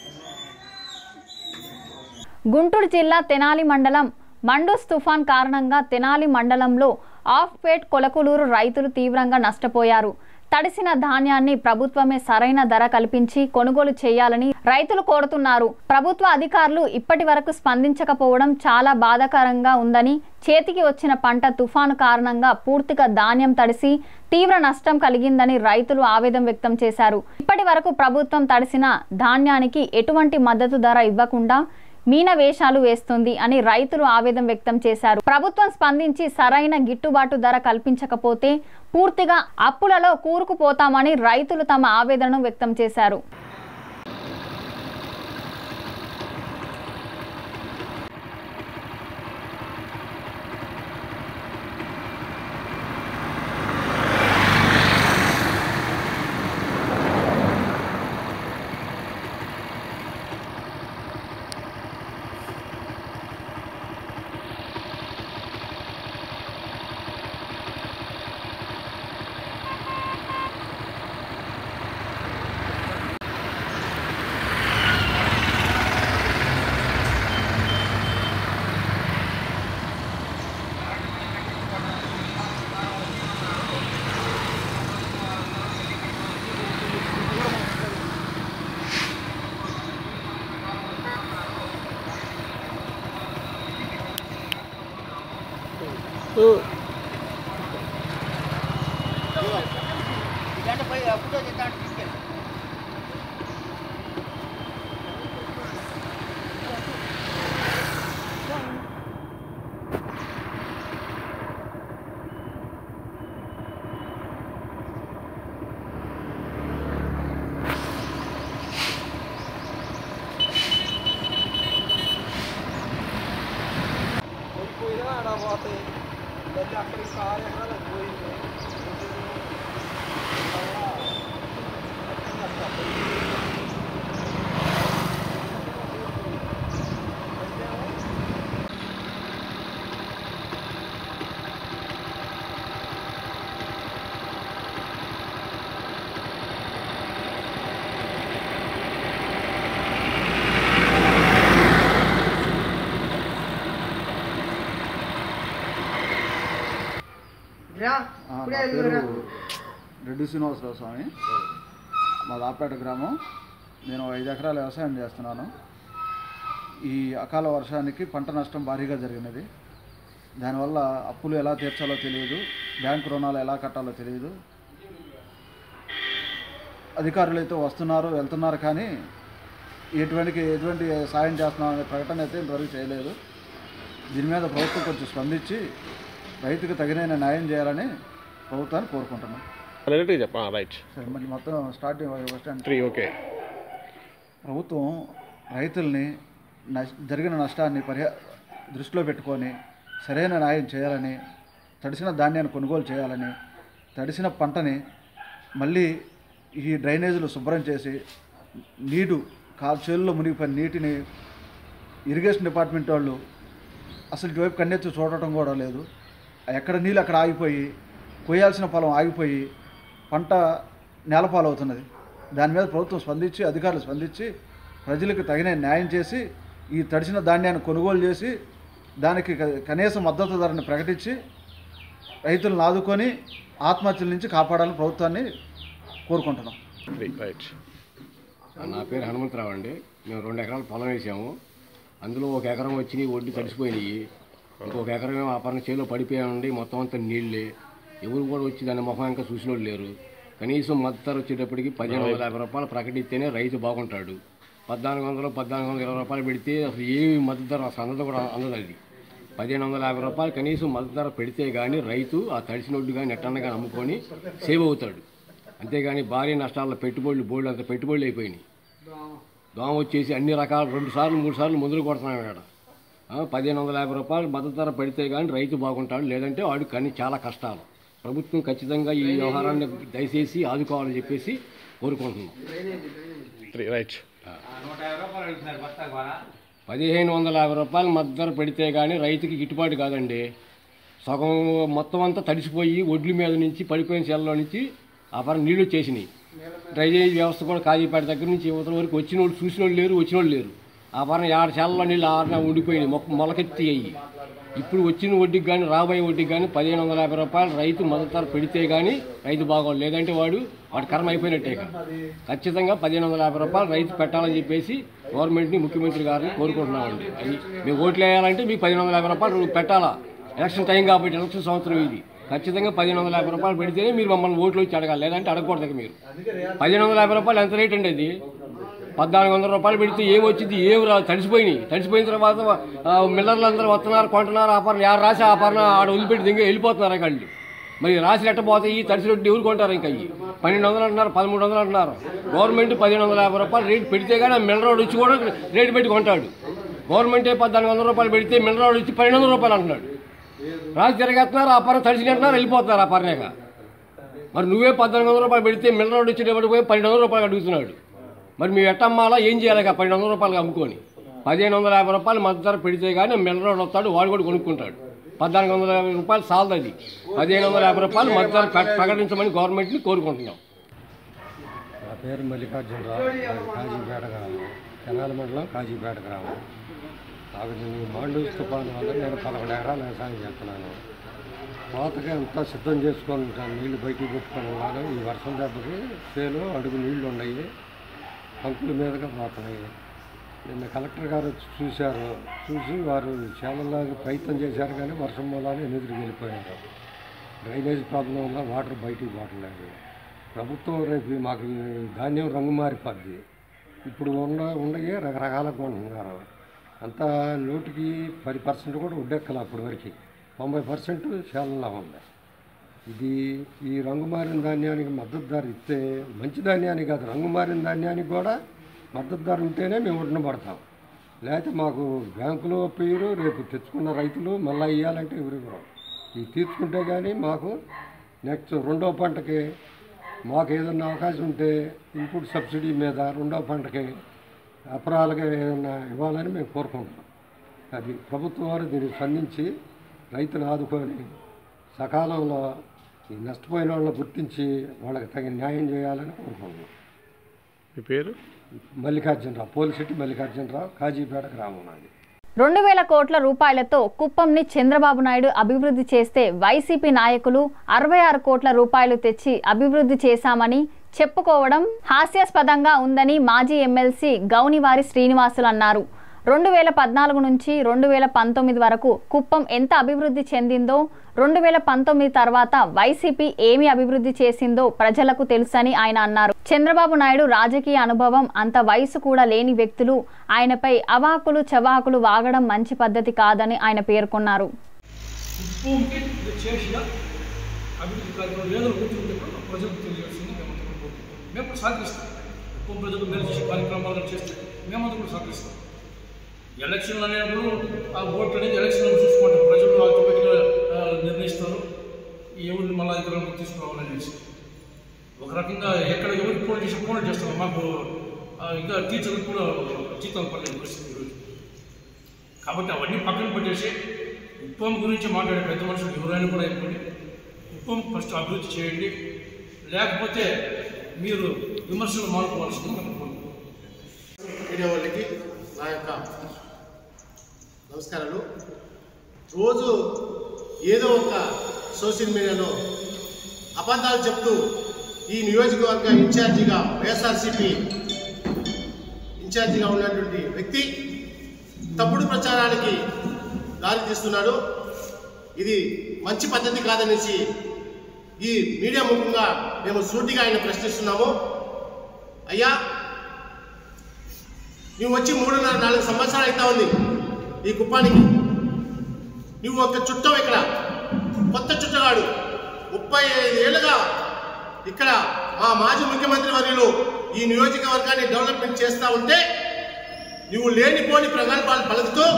గుంటూరు జిల్లా తెనాలి మండలం మండూస్ తుఫాన్ కారణంగా తెనాలి మండలంలో ఆఫ్పేట్ కొలకులూరు రైతులు తీవ్రంగా నష్టపోయారు తడిసిన ధాన్యాన్ని ప్రభుత్వమే సరైన ధర కల్పించి కొనుగోలు చేయాలని రైతులు కోరుతున్నారు ప్రభుత్వ అధికారులు ఇప్పటి వరకు స్పందించకపోవడం చాలా బాధాకరంగా ఉందని చేతికి వచ్చిన పంట తుఫాను కారణంగా పూర్తిగా ధాన్యం తడిసి తీవ్ర నష్టం కలిగిందని రైతులు ఆవేదన వ్యక్తం చేశారు ఇప్పటి వరకు ప్రభుత్వం తడిసిన ధాన్యానికి ఎటువంటి మద్దతు ధర ఇవ్వకుండా మీన వేషాలు వేస్తుంది అని రైతులు ఆవేదన వ్యక్తం చేశారు ప్రభుత్వం స్పందించి సరైన గిట్టుబాటు ధర కల్పించకపోతే పూర్తిగా అప్పులలో కూరుకుపోతామని రైతులు తమ ఆవేదనను వ్యక్తం చేశారు పోయినా ఆడ పోతాయి మళ్ళీ అక్కడికి కారు ఎక్కడ పోయింది నా పేరు రెడ్డి శ్రీనివాసరావు స్వామి మా దాపేట గ్రామం నేను ఐదు ఎకరాల వ్యవసాయం చేస్తున్నాను ఈ అకాల వర్షానికి పంట నష్టం భారీగా జరిగినది దానివల్ల అప్పులు ఎలా తీర్చాలో తెలియదు బ్యాంకు రుణాలు ఎలా కట్టాలో తెలియదు అధికారులు అయితే వస్తున్నారు వెళ్తున్నారు కానీ ఎటువంటి ఎటువంటి సాయం చేస్తున్నాం అనే ప్రకటన అయితే ఇంతవరకు చేయలేదు దీని మీద ప్రభుత్వం కొంచెం స్పందించి రైతుకు తగిన న్యాయం చేయాలని ప్రభుత్వాన్ని కోరుకుంటున్నాం రైట్ చెప్పా రైట్ సరే మళ్ళీ మొత్తం start bus stand three okay ప్రభుత్వం రైతుల్ని నష్ జరిగిన నష్టాన్ని పరిహా దృష్టిలో పెట్టుకొని సరైన న్యాయం చేయాలని తడిసిన ధాన్యాన్ని కొనుగోలు చేయాలని తడిసిన పంటని మళ్ళీ ఈ డ్రైనేజీలు శుభ్రం చేసి నీరు కాలు చేతుల్లో మునిగిపోయిన నీటిని ఇరిగేషన్ డిపార్ట్మెంట్ వాళ్ళు అసలు ఇటువైపు కన్నెత్తి చూడటం కూడా లేదు ఎక్కడ నీళ్ళు అక్కడ ఆగిపోయి కొయ్యాల్సిన పొలం ఆగిపోయి పంట నేలపాలవుతున్నది దాని మీద ప్రభుత్వం స్పందించి అధికారులు స్పందించి ప్రజలకు తగిన న్యాయం చేసి ఈ తడిసిన ధాన్యాన్ని కొనుగోలు చేసి దానికి క- కనీస మద్దతు ధరని ప్రకటించి రైతులను ఆదుకొని ఆత్మహత్యల నుంచి కాపాడాలని ప్రభుత్వాన్ని కోరుకుంటున్నాం రైట్ నా పేరు హనుమంతరావు అండి మేము రెండు ఎకరాల పొలం వేసాము అందులో ఒక ఎకరం వచ్చి ఒడ్డు తడిసిపోయినాయి ఇంకొక ఎకరం ఏమో ఆ పని చేలో పడిపోయామండి మొత్తం అంతా నీళ్ళే ఎవరు కూడా వచ్చి దాని మొహం ఇంకా చూసిన వాళ్ళు లేరు కనీసం మద్దతు ధర వచ్చేటప్పటికి పదిహేను వందల యాభై రూపాయలు ప్రకటిస్తేనే రైతు బాగుంటాడు పద్నాలుగు వందలు పద్నాలుగు వందల ఇరవై రూపాయలు పెడితే అసలు ఏమి మద్దతు ధర అసలు అందదు కూడా అందదు అది పదిహేను వందల యాభై రూపాయలు కనీసం మద్దతు ధర పెడితే కానీ రైతు ఆ తడిసిన ఒడ్డు కానీ నెట్టన్న కానీ అమ్ముకొని సేవ్ అవుతాడు అంతేగాని భారీ నష్టాల్లో పెట్టుబడులు బోర్డు అంత పెట్టుబడులు అయిపోయినాయి దోమ వచ్చేసి అన్ని రకాల రెండు సార్లు మూడు సార్లు మందులు కొడుతున్నాం ఇక్కడ ఆ, పదిహేను వందల యాభై రూపాయలు మద్దతు ధర పడితే కానీ రైతు బాగుంటాడు లేదంటే వాడికి కానీ చాలా కష్టాలు ప్రభుత్వం ఖచ్చితంగా ఈ వ్యవహారాన్ని దయచేసి ఆదుకోవాలని చెప్పేసి కోరుకుంటున్నాం రైట్ పదిహేను వందల యాభై రూపాయలు మద్దతు ధర పెడితే కానీ రైతుకి గిట్టుబాటు కాదండి సగం మొత్తం అంతా తడిసిపోయి ఒడ్ల మీద నుంచి పడిపోయిన చెల్లలో నుంచి ఆ పర నీళ్లు వచ్చేసినాయి డ్రైనేజ్ వ్యవస్థ కూడా కాజీపేట దగ్గర నుంచి యువతల వరకు వచ్చిన వాళ్ళు చూసిన వాళ్ళు లేరు వచ్చిన వాళ్ళు లేరు ఆ పరం ఏడు చెల్లలో నీళ్ళు ఆరున ఉండిపోయినాయి మొక్క మొలకెత్తి అయ్యి ఇప్పుడు వచ్చిన వడ్డీకి కానీ రాబోయే వడ్డీకి కానీ పదిహేను వందల యాభై రూపాయలు రైతు మద్దతు ధర పెడితే కానీ రైతు బాగోడు లేదంటే వాడు వాడి కర్మ అయిపోయినట్టే ఇక. ఖచ్చితంగా పదిహేను వందల యాభై రూపాయలు రైతు పెట్టాలని చెప్పేసి గవర్నమెంట్ని ముఖ్యమంత్రి గారిని కోరుకుంటున్నామండి అది మేము ఓట్లు వేయాలంటే మీకు పదిహేను వందల యాభై రూపాయలు పెట్టాలా ఎలక్షన్ టైం కాబట్టి ఎలక్షన్ సంవత్సరం ఇది ఖచ్చితంగా పదిహేను వందల యాభై రూపాయలు పెడితేనే మీరు మమ్మల్ని ఓట్లు వచ్చి అడగాలి లేదంటే అడగకూడదు ఇక మీరు పదిహేను వందల యాభై రూపాయలు ఎంత రేట్ అండి అది పద్నాలుగు వందల రూపాయలు పెడితే ఏం వచ్చింది ఏం రా తడిసిపోయినాయి తడిసిపోయిన తర్వాత ఆ, మిల్లర్లు అందరూ వస్తున్నారు కొంటున్నారు ఆపరణ యారు రాసి ఆపరణ ఆడ వదిలిపెట్టి దింగి వెళ్ళిపోతున్నారు కళ్ళు మరి రాసి ఎట్టపోతాయి తడిసి రొట్టి ఎవరు కొంటారు ఇంకా ఇవి పన్నెండు వందలు అంటున్నారు పదమూడు వందలు అంటున్నారు గవర్నమెంట్ పదిహేను వందల యాభై రూపాయలు రేటు పెడితే కానీ ఆ మిల్లరోడ్ వచ్చి కూడా రేటు పెట్టి కొంటాడు గవర్నమెంటే పద్నాలుగు వందల రూపాయలు పెడితే మిల్లరోడ్ వచ్చి పన్నెండు వందల రూపాయలు అంటున్నాడు రాసి తిరగేస్తున్నారు ఆ పరం తడిసి అంటున్నారు వెళ్ళిపోతున్నారు ఆ పరనేక మరి నువ్వే పద్నాలుగు వందల రూపాయలు పెడితే మిల్లరోడ్ వచ్చేటప్పుడు పోయి పన్నెండు వందల రూపాయలు అడుగుతున్నాడు మరి మేము ఎట్టమ్మాలా ఏం చేయాలి ఇక పన్నెండు వందల రూపాయలు అమ్ముకొని పదిహేను వందల యాభై రూపాయలు మద్దతు ధర పెడితే కానీ మిల్లరోడ్ వస్తాడు వాడు కూడా కొనుక్కుంటాడు పద్నాలుగు వందల యాభై రూపాయలు సాలదు అది పదిహేను వందల యాభై రూపాయలు మద్దతు ధర ప్ర- ప్రకటించమని గవర్నమెంట్ని కోరుకుంటున్నాం నా పేరు మల్లికార్జునరావు నాది కాజీపేట గ్రామం తెనాలి మండలం కాజీపేట గ్రామం నాకు దీనికి మాండూస్ తుఫాను వల్ల నేను పదకొండు ఎకరాలు వ్యవసాయం చేస్తున్నాను కోతకి అంతా సిద్ధం చేసుకొని ఉంటాను నీళ్లు బయటికి పెట్టుకొని ఉన్నాను ఈ వర్షం దెబ్బకి చేలో అడుగు నీళ్లు ఉన్నాయి పంపుల మీదుగా పోతున్నాయి నిన్న కలెక్టర్ గారు వచ్చి చూశారు చూసి వారు చేలలో ప్రయత్నం చేశారు కానీ వర్షం మూలాన్ని ఎదురుకు వెళ్ళిపోయారు డ్రైనేజ్ ప్రాబ్లం వల్ల వాటర్ బయటికి పోవట్లేదు ప్రభుత్వం రేపు ఈ మాకు ఈ ధాన్యం రంగు మారిపోద్ది ఇప్పుడు ఉన్న ఉండగే రకరకాలుగా కొంటున్నారు అంతా నూటికి పది పర్సెంట్ కూడా ఉడ్డెక్కల అప్పటి వరకు తొంభై పర్సెంట్ శాలంలో ఉంది ఇది ఈ రంగు మారిన ధాన్యానికి మద్దతు ధర ఇస్తే మంచి ధాన్యానికి కాదు రంగు మారిన ధాన్యానికి కూడా మద్దతు ధర ఉంటేనే మేము ఒడ్డున పడతాం లేకపోతే మాకు బ్యాంకులో పేరు రేపు తెచ్చుకున్న రైతులు మళ్ళీ ఇవ్వాలంటే ఎవరు ఇవ్వరు ఇది తీర్చుకుంటే కానీ మాకు నెక్స్ట్ రెండో పంటకి మాకు ఏదన్నా అవకాశం ఉంటే ఇన్పుట్ సబ్సిడీ మీద రెండో పంటకి అపరాలుగా ఏదైనా ఇవ్వాలని మేము కోరుకుంటున్నాం అది ప్రభుత్వం వారు దీనికి స్పందించి రైతులు ఆదుకొని సకాలంలో ఈ నష్టపోయిన వాళ్ళని గుర్తించి వాళ్ళకి తగిన న్యాయం చేయాలని కోరుకుంటున్నాం మీ పేరు మల్లికార్జునరావు పోలిసిటీ మల్లికార్జునరావు కాజీపేట గ్రామం నాది రెండు వేల కోట్ల రూపాయలతో కుప్పంని చంద్రబాబు నాయుడు అభివృద్ధి చేస్తే వైసీపీ నాయకులు అరవై ఆరు కోట్ల రూపాయలు తెచ్చి అభివృద్ధి చేశామని చెప్పుకోవడం హాస్యాస్పదంగా ఉందని మాజీ ఎమ్మెల్సీ గౌనివారి శ్రీనివాసులు అన్నారు రెండు వేల పద్నాలుగు నుంచి రెండు వేల పంతొమ్మిది వరకు కుప్పం ఎంత అభివృద్ధి చెందిందో రెండు వేల పంతొమ్మిది తర్వాత వైసీపీ ఏమి అభివృద్ధి చేసిందో ప్రజలకు తెలుసని ఆయన అన్నారు చంద్రబాబు నాయుడు రాజకీయ అనుభవం అంత వయసు కూడా లేని వ్యక్తులు ఆయనపై అవాకులు చవాకులు వాగడం మంచి పద్ధతి కాదని ఆయన పేర్కొన్నారు భూమికి ఇది చేసిన అభివృద్ధి కార్యక్రమం ఏదో గుర్తుంటే కూడా ప్రజలకు తెలియజేస్తుంది మేమంతా కూడా కోరుకుంటాం. మేము కూడా సహకరిస్తాం ఎక్కువ ప్రజలకు మేలు చేసే కార్యక్రమాలను చేస్తే మేమంతా కూడా సహకరిస్తాం ఎలక్షన్లు అనేప్పుడు ఆ ఓట్లు అనేది ఎలక్షన్లు చూసుకుంటాం ప్రజలు ఆటోమేటిక్గా ఆ, నిర్ణయిస్తారు ఎవరిని మళ్ళీ అధికారంలోకి తీసుకురావాలనేసి ఒక రకంగా ఎక్కడ ఎవరికి ఫోన్ చేసి ఫోన్ చేస్తారు మాకు ఆ, ఇంకా టీచర్లకు కూడా జీతం పడలేని పరిస్థితి ఈరోజు కాబట్టి అవన్నీ పక్కన పెట్టేసి ఉప్పం గురించి మాట్లాడే పెద్ద మనుషులు ఎవరైనా కూడా అయిపోయింది ఉప్పం ఫస్ట్ అభివృద్ధి చేయండి లేకపోతే మీరు విమర్శలు మానుకోవాల్సింది మనం కోరుకుంటున్నాం. మీడియా వాళ్ళకి నా యొక్క నమస్కారాలు రోజు ఏదో ఒక సోషల్ మీడియాలో అబద్ధాలు చెప్తూ ఈ నియోజకవర్గ ఇన్ఛార్జిగా వైఎస్ఆర్సీపీ ఇన్ఛార్జిగా ఉన్నటువంటి వ్యక్తి తప్పుడు ప్రచారానికి దారి తీస్తున్నాడు ఇది మంచి పద్ధతి కాదనేసి ఈ మీడియా ముఖంగా మేము సూటిగా ఆయన ప్రశ్నిస్తున్నాము అయ్యా నువ్వు వచ్చి మూడున్నర నాలుగు సంవత్సరాలు అవుతా ఉంది ఈ కుప్పానికి నువ్వు ఒక చుట్టం ఇక్కడ కొత్త చుట్టగాడు ముప్పై ఐదు ఏళ్ళుగా ఇక్కడ మా మాజీ ముఖ్యమంత్రి వర్యులు ఈ నియోజకవర్గాన్ని డెవలప్మెంట్ చేస్తూ ఉంటే నువ్వు లేనిపోని ప్రగల్భాలు పలుకుతూ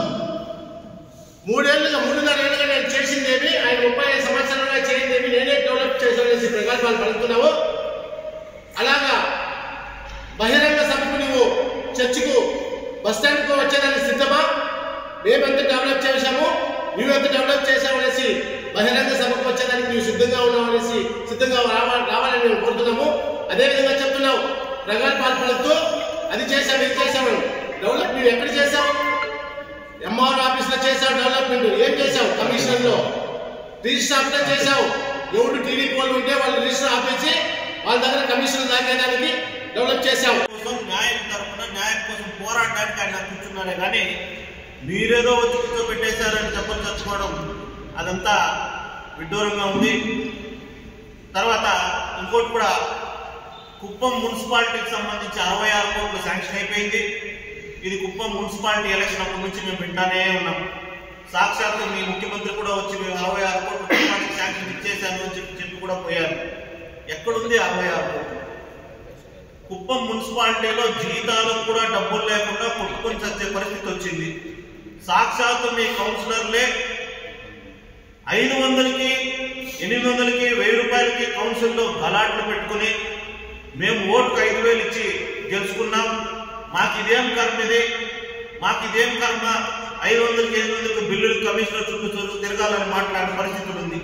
మూడేళ్లుగా మూడున్నర ఏళ్ళుగా నేను చేసిందేమి ఆయన ముప్పై ఐదు సంవత్సరాలుగా చేయిందేమి నేనే డెవలప్ చేశాననేసి ప్రగల్భాలు పలుకుతున్నావు అలాగా బహిరంగ సభకు నువ్వు చర్చికు బస్ స్టాండ్కు వచ్చేదానికి సిద్ధమా మేమెంత డెవలప్ చేశాము నువ్వెంత డెవలప్ చేశావు అనేసి బహిరంగ సభకు వచ్చేదానికి నువ్వు సిద్ధంగా ఉన్నావు అనేసి సిద్ధంగా రావాలి రావాలని మేము కోరుతున్నాము అదేవిధంగా చెప్తున్నావు ప్రగల్భాలు పలుకుతూ అది చేశావు ఇది చేశావు డెవలప్ నువ్వు ఎక్కడ చేశావు ఎంఆర్ ఆఫీస్ లో చేసావు డెవలప్మెంట్ ఏం చేసావు కమిషనర్ లో రిజిస్టర్ ఆఫీస్ లో చేసావు ఎవరు టీడీపీ వాళ్ళు ఉంటే వాళ్ళు రిజిస్టర్ ఆపేసి వాళ్ళ దగ్గర కమిషన్ తాగేదానికి డెవలప్ చేసావు కోసం న్యాయం తరపున న్యాయం కోసం పోరాడడానికి ఆయన కూర్చున్నారే కానీ మీరేదో వచ్చి కూర్చోబెట్టేశారని చెప్పని చచ్చుకోవడం అదంతా విడ్డూరంగా ఉంది తర్వాత ఇంకోటి కూడా కుప్పం మున్సిపాలిటీకి సంబంధించి అరవై ఆరు కోట్లు శాంక్షన్ అయిపోయింది ఇది కుప్పం మున్సిపాలిటీ ఎలక్షన్ అప్పటి నుంచి మేము వింటానే ఉన్నాం సాక్షాత్తు మీ ముఖ్యమంత్రి కూడా వచ్చి మేము అరవై ఆరు కోట్లు కుప్పానికి శాంక్షన్ ఇచ్చేశాను అని చెప్పి చెప్పి కూడా పోయారు ఎక్కడుంది అరవై ఆరు కోట్లు కుప్పం మున్సిపాలిటీలో జీతాలకు కూడా డబ్బులు లేకుండా కొట్టుకొని చచ్చే పరిస్థితి వచ్చింది సాక్షాత్తు మీ కౌన్సిలర్లే ఐదు వందలకి ఎనిమిది వందలకి వెయ్యి రూపాయలకి కౌన్సిల్లో గలాట్లు పెట్టుకుని మేము ఓటుకు ఐదు వేలు ఇచ్చి గెలుచుకున్నాం మాకు ఇదేం కర్మ ఇది మాకు ఇదేం కర్మ ఐదు వందలకి ఎనిమిది వందలకి బిల్లులు కమిషనర్ చుట్టూ చుట్టూ తిరగాలని మాట్లాడే పరిస్థితులు ఉంది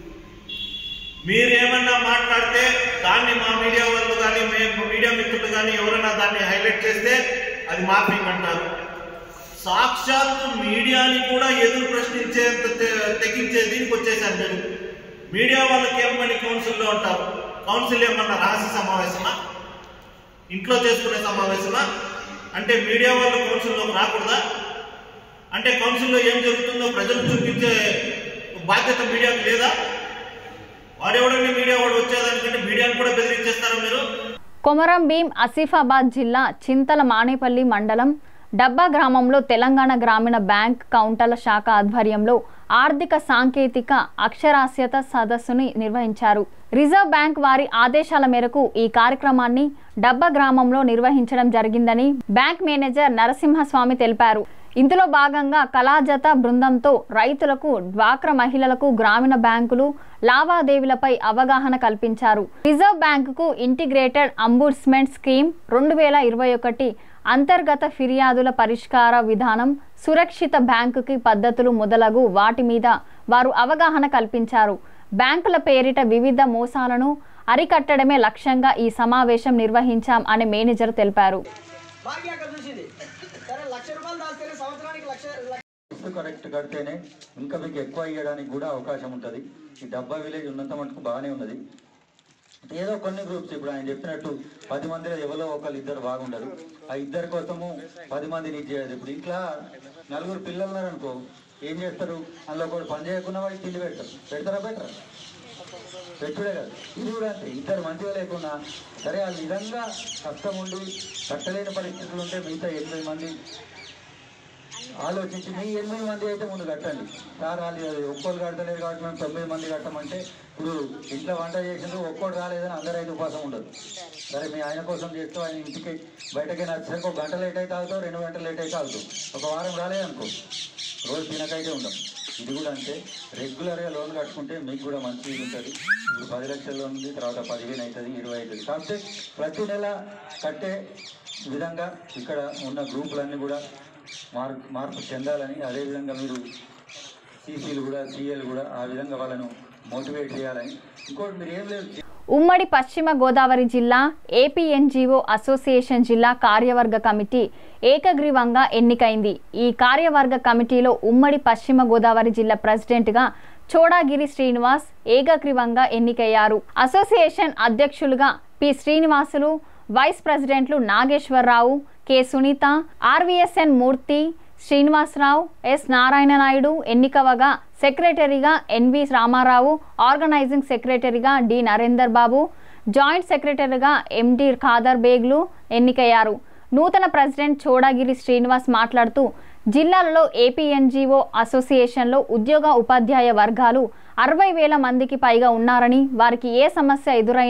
మీరేమన్నా మాట్లాడితే దాన్ని మా మీడియా వాళ్ళు కానీ మేము మీడియా మిత్రులు కానీ ఎవరైనా దాన్ని హైలైట్ చేస్తే అది మాఫింగ్ అంటారు సాక్షాత్తు మీడియాని కూడా ఎదురు ప్రశ్నించేంత తె- తెగించే దీనికి వచ్చేసారు మీరు మీడియా వాళ్ళకి ఏమని కౌన్సిల్లో ఉంటారు కౌన్సిల్ ఏమన్నా రహస్య సమావేశమా ఇంట్లో చేసుకునే సమావేశమా అంటే మీడియా వాళ్ళు కౌన్సిల్లోకి రాకూడదా అంటే కౌన్సిల్లో ఏం జరుగుతుందో ప్రజలు చూపించే బాధ్యత మీడియాకు లేదా వాడెవడండి మీడియా వాడు వచ్చేదానికంటే మీడియాను కూడా బెదిరించేస్తారా మీరు కొమరం భీం ఆసిఫాబాద్ జిల్లా చింతల మానేపల్లి మండలం డబ్బా గ్రామంలో తెలంగాణ గ్రామీణ బ్యాంక్ కౌంటర్ల శాఖ ఆధ్వర్యంలో ఆర్థిక సాంకేతిక అక్షరాస్యత సదస్సుని నిర్వహించారు రిజర్వ్ బ్యాంక్ వారి ఆదేశాల మేరకు ఈ కార్యక్రమాన్ని డబ్బా గ్రామంలో నిర్వహించడం జరిగిందని బ్యాంక్ మేనేజర్ నరసింహస్వామి తెలిపారు ఇందులో భాగంగా కళాజత బృందంతో రైతులకు డ్వాక్రా మహిళలకు గ్రామీణ బ్యాంకులు లావాదేవీలపై అవగాహన కల్పించారు రిజర్వ్ బ్యాంకుకు ఇంటిగ్రేటెడ్ అంబుడ్స్మెంట్ స్కీమ్ రెండు వేల ఇరవై ఒకటి అంతర్గత ఫిర్యాదుల పరిష్కార విధానం సురక్షిత బ్యాంకుకి పద్ధతులు మొదలగు వాటి మీద వారు అవగాహన కల్పించారు బ్యాంకుల పేరిట వివిధ మోసాలను అరికట్టడమే లక్ష్యంగా ఈ సమావేశం నిర్వహించాం అని మేనేజర్ తెలిపారు భాగ్య అక్కడ చూసింది సరే లక్ష రూపాయలు దాస్తేనే సంవత్సరానికి లక్ష లక్ష కరెక్ట్ కడితేనే ఇంకా మీకు ఎక్కువ ఇవ్వడానికి కూడా అవకాశం ఉంటుంది ఈ డబ్బా విలేజ్ ఉన్నంత మటుకు బాగానే ఉన్నది ఏదో కొన్ని గ్రూప్స్ ఇప్పుడు ఆయన చెప్పినట్టు పది మందిలో ఎవరో ఒకళ్ళు ఇద్దరు బాగుండరు ఆ ఇద్దరి కోసము పది మందిని ఇది చేయదు ఇప్పుడు ఇంట్లో నలుగురు పిల్లలు ఉన్నారనుకో ఏం చేస్తారు అందులో ఒకటి పని చేయకుండా వాడికి తిండి పెడతారు పెడతారా పెట్టరా పెట్టుడే కదా ఇది కూడా అంతే ఇద్దరు మంచిగా లేకున్నా సరే ఆ విధంగా కష్టం ఉండి కట్టలేని పరిస్థితులు ఉంటే మిగతా ఎనిమిది మంది ఆలోచించి మీ ఎనిమిది మంది అయితే ముందు కట్టండి సార్ వాళ్ళు ఒక్కరు కట్టలేదు కాబట్టి మేము తొమ్మిది మంది కట్టమంటే ఇప్పుడు ఇంట్లో వంట చేసిండ్రు ఒక్కడు రాలేదని అందరూ అయితే ఉపవాసం ఉండదు సరే మీ ఆయన కోసం చేస్తూ ఆయన ఇంటికి బయటకి నచ్చేసరికి ఒక గంట లేట్ అయితే ఆగుతావు రెండు గంటలు లేట్ అయితే ఆగుతావు ఒక వారం రాలేదనుకో రోజు తినకైతే ఉండం ఇది కూడా అంతే రెగ్యులర్గా లోన్ కట్టుకుంటే మీకు కూడా మంచి ఇది ఉంటుంది ఇప్పుడు పది లక్షల లోన్ ఉంది తర్వాత పదిహేను అవుతుంది ఇరవై అవుతుంది కాకపోతే ప్రతి నెల కట్టే విధంగా ఇక్కడ ఉన్న గ్రూపులన్నీ కూడా మార్పు మార్పు చెందాలని అదేవిధంగా మీరు సీసీలు కూడా సీఏలు కూడా ఆ విధంగా వాళ్ళను మోటివేట్ చేయాలని ఇంకోటి మీరు ఏం లేదు ఉమ్మడి పశ్చిమ గోదావరి జిల్లా ఏపీఎన్జిఓ అసోసియేషన్ జిల్లా కార్యవర్గ కమిటీ ఏకగ్రీవంగా ఎన్నికైంది ఈ కార్యవర్గ కమిటీలో ఉమ్మడి పశ్చిమ గోదావరి జిల్లా ప్రెసిడెంట్గా చోడాగిరి శ్రీనివాస్ ఏకగ్రీవంగా ఎన్నికయ్యారు అసోసియేషన్ అధ్యక్షులుగా పి శ్రీనివాసులు వైస్ ప్రెసిడెంట్లు Nageswararao K Sunitha RVSN Murthy Srinivasarao S Narayana Naidu ఎన్నికవగా సెక్రటరీగా ఎన్వి రామారావు ఆర్గనైజింగ్ సెక్రటరీగా డి నరేందర్ బాబు జాయింట్ సెక్రటరీగా ఎండి ఖాదర్ బేగ్లు ఎన్నికయ్యారు నూతన ప్రెసిడెంట్ చోడాగిరి శ్రీనివాస్ మాట్లాడుతూ జిల్లాలలో ఏపీఎన్జిఓ అసోసియేషన్లో ఉద్యోగ ఉపాధ్యాయ వర్గాలు అరవై వేల మందికి పైగా ఉన్నారని వారికి ఏ సమస్య ఎదురైనా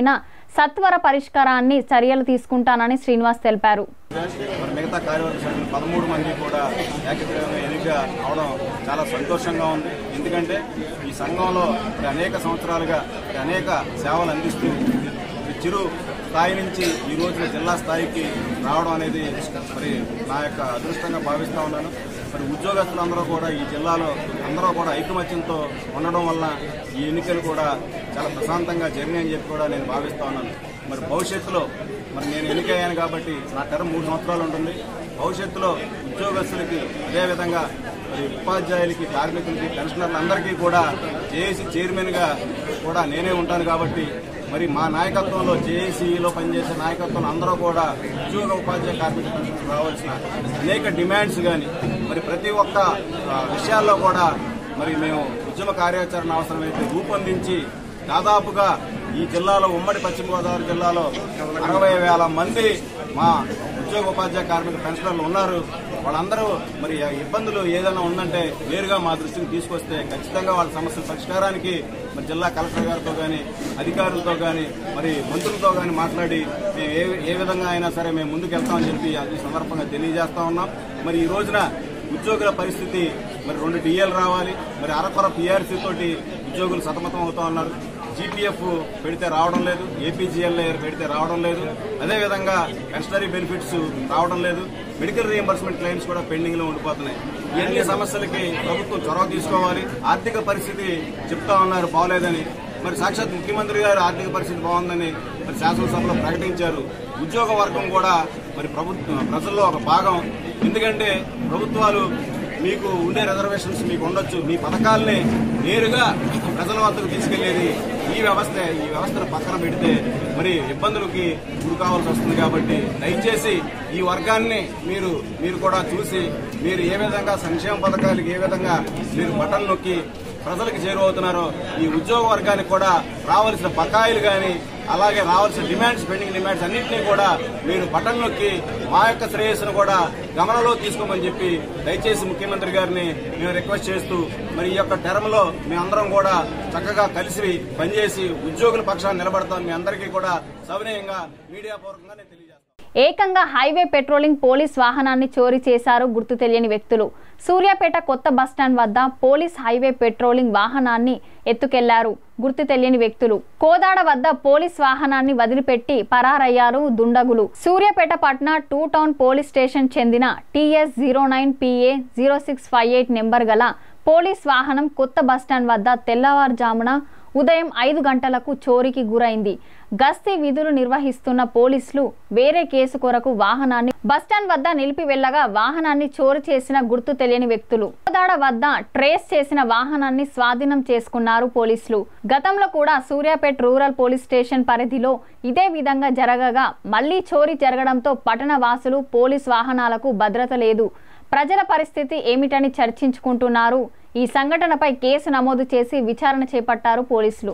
సత్వర పరిష్కారాన్ని చర్యలు తీసుకుంటానని శ్రీనివాస్ తెలిపారు మరి మిగతా కార్యవర్గ సభ్యులు పదమూడు మంది కూడా ఏకగ్రీవంగా ఎన్నిక అవడం చాలా సంతోషంగా ఉంది ఎందుకంటే ఈ సంఘంలో మరి అనేక సంవత్సరాలుగా మరి అనేక సేవలు అందిస్తూ మరి చిరు స్థాయి నుంచి ఈ రోజున జిల్లా స్థాయికి రావడం అనేది మరి నా యొక్క అదృష్టంగా భావిస్తా ఉన్నాను మరి ఉద్యోగస్తులందరూ కూడా ఈ జిల్లాలో అందరూ కూడా ఐకమత్యంతో ఉండడం వల్ల ఈ ఎన్నికలు కూడా చాలా ప్రశాంతంగా జరిగాయని చెప్పి కూడా నేను భావిస్తా ఉన్నాను మరి భవిష్యత్తులో మరి నేను ఎన్నికయ్యాను కాబట్టి నా టర్మ్ మూడు సంవత్సరాలు ఉంటుంది భవిష్యత్తులో ఉద్యోగస్తులకి అదేవిధంగా మరి ఉపాధ్యాయులకి కార్మికులకి పెన్షనర్లందరికీ కూడా జేఏసీ చైర్మన్గా కూడా నేనే ఉంటాను కాబట్టి మరి మా నాయకత్వంలో జేఏసీలో పనిచేసే నాయకత్వంలో అందరూ కూడా ఉద్యోగ ఉపాధ్యాయ కార్మిక పెన్షన్లకు రావాల్సిన అనేక డిమాండ్స్ కానీ మరి ప్రతి ఒక్క ఆ, విషయాల్లో కూడా మరి మేము ఉద్యమ కార్యాచరణ అవసరమైతే రూపొందించి దాదాపుగా ఈ జిల్లాలో ఉమ్మడి పశ్చిమ గోదావరి జిల్లాలో అరవై వేల మంది మా ఉద్యోగ ఉపాధ్యాయ కార్మిక పెన్షనర్లు ఉన్నారు వాళ్ళందరూ మరి ఆ ఇబ్బందులు ఏదైనా ఉందంటే నేరుగా మా దృష్టికి తీసుకొస్తే ఖచ్చితంగా వాళ్ళ సమస్యల పరిష్కారానికి మరి జిల్లా కలెక్టర్ గారితో కానీ అధికారులతో కానీ మరి మంత్రులతో కానీ మాట్లాడి మేము ఏ ఏ విధంగా అయినా సరే మేము ముందుకు వెళ్తామని చెప్పి ఈ సందర్భంగా తెలియజేస్తా ఉన్నాం మరి ఈ రోజున ఉద్యోగుల పరిస్థితి మరి రెండు డిఎల్ రావాలి మరి అరకొర పిఆర్సీ తోటి ఉద్యోగులు సతమతం అవుతా ఉన్నారు జీపీఎఫ్ పెడితే రావడం లేదు ఏపీజీఎల్ఏఆర్ పెడితే రావడం లేదు అదేవిధంగా పెన్షనరీ బెనిఫిట్స్ రావడం లేదు మెడికల్ రీఎంబర్స్మెంట్ క్లెయిమ్స్ కూడా పెండింగ్ లో ఉండిపోతున్నాయి ఇవన్నీ సమస్యలకి ప్రభుత్వం చొరవ తీసుకోవాలి ఆర్థిక పరిస్థితి చెప్తా ఉన్నారు బాగోలేదని మరి సాక్షాత్ ముఖ్యమంత్రి గారు ఆర్థిక పరిస్థితి బాగుందని మరి శాసనసభలో ప్రకటించారు ఉద్యోగ వర్గం కూడా మరి ప్రభుత్వం ప్రజల్లో ఒక భాగం ఎందుకంటే ప్రభుత్వాలు మీకు ఉండే రిజర్వేషన్స్ మీకు ఉండొచ్చు మీ పథకాల్ని నేరుగా ప్రజల వద్దకు తీసుకెళ్లేది ఈ వ్యవస్థ ఈ వ్యవస్థను పక్కన పెడితే మరి ఇబ్బందులకి గురి కావాల్సి వస్తుంది కాబట్టి దయచేసి ఈ వర్గాన్ని మీరు మీరు కూడా చూసి మీరు ఏ విధంగా సంక్షేమ పథకాలకు ఏ విధంగా మీరు బటన్ నొక్కి ప్రజలకు చేరువవుతున్నారో ఈ ఉద్యోగ వర్గానికి కూడా రావాల్సిన బకాయిలు కానీ అలాగే రావాల్సిన డిమాండ్స్ పెండింగ్ డిమాండ్స్ అన్నింటినీ కూడా మీరు బటన్ నొక్కి మా యొక్క శ్రేయస్సును కూడా గమనంలో తీసుకోమని చెప్పి దయచేసి ముఖ్యమంత్రి గారిని మేము రిక్వెస్ట్ చేస్తూ మరి ఈ యొక్క టర్మ్ లో మేమందరం కూడా చక్కగా కలిసి పనిచేసి ఉద్యోగుల పక్షాన్ని నిలబడతాం మీ అందరికీ కూడా సవినయంగా మీడియా పూర్వకంగా నేను తెలియజేస్తాను ఏకంగా హైవే పెట్రోలింగ్ పోలీస్ వాహనాన్ని చోరీ చేశారు గుర్తు తెలియని వ్యక్తులు సూర్యాపేట కొత్త బస్టాండ్ వద్ద పోలీస్ హైవే పెట్రోలింగ్ వాహనాన్ని ఎత్తుకెళ్లారు గుర్తు తెలియని వ్యక్తులు కోదాడ వద్ద పోలీస్ వాహనాన్ని వదిలిపెట్టి పరారయ్యారు దుండగులు సూర్యాపేట పట్న టూ టౌన్ పోలీస్ స్టేషన్ చెందిన TS zero nine PA zero six five eight number గల పోలీస్ వాహనం కొత్త బస్టాండ్ వద్ద తెల్లవారుజామున ఉదయం ఐదు గంటలకు చోరీకి గురైంది గస్తీ విధులు నిర్వహిస్తున్న పోలీసులు వేరే కేసు కొరకు వాహనాన్ని బస్టాండ్ వద్ద నిలిపి వెళ్లగా వాహనాన్ని చోరీ చేసిన గుర్తు తెలియని వ్యక్తులు కోదాడ వద్ద ట్రేస్ చేసిన వాహనాన్ని స్వాధీనం చేసుకున్నారు పోలీసులు గతంలో కూడా సూర్యాపేట్ రూరల్ పోలీస్ స్టేషన్ పరిధిలో ఇదే విధంగా జరగగా మళ్లీ చోరీ జరగడంతో పట్టణ వాసులు పోలీస్ వాహనాలకు భద్రత లేదు ప్రజల పరిస్థితి ఏమిటని చర్చించుకుంటున్నారు ఈ సంఘటనపై కేసు నమోదు చేసి విచారణ చేపట్టారు పోలీసులు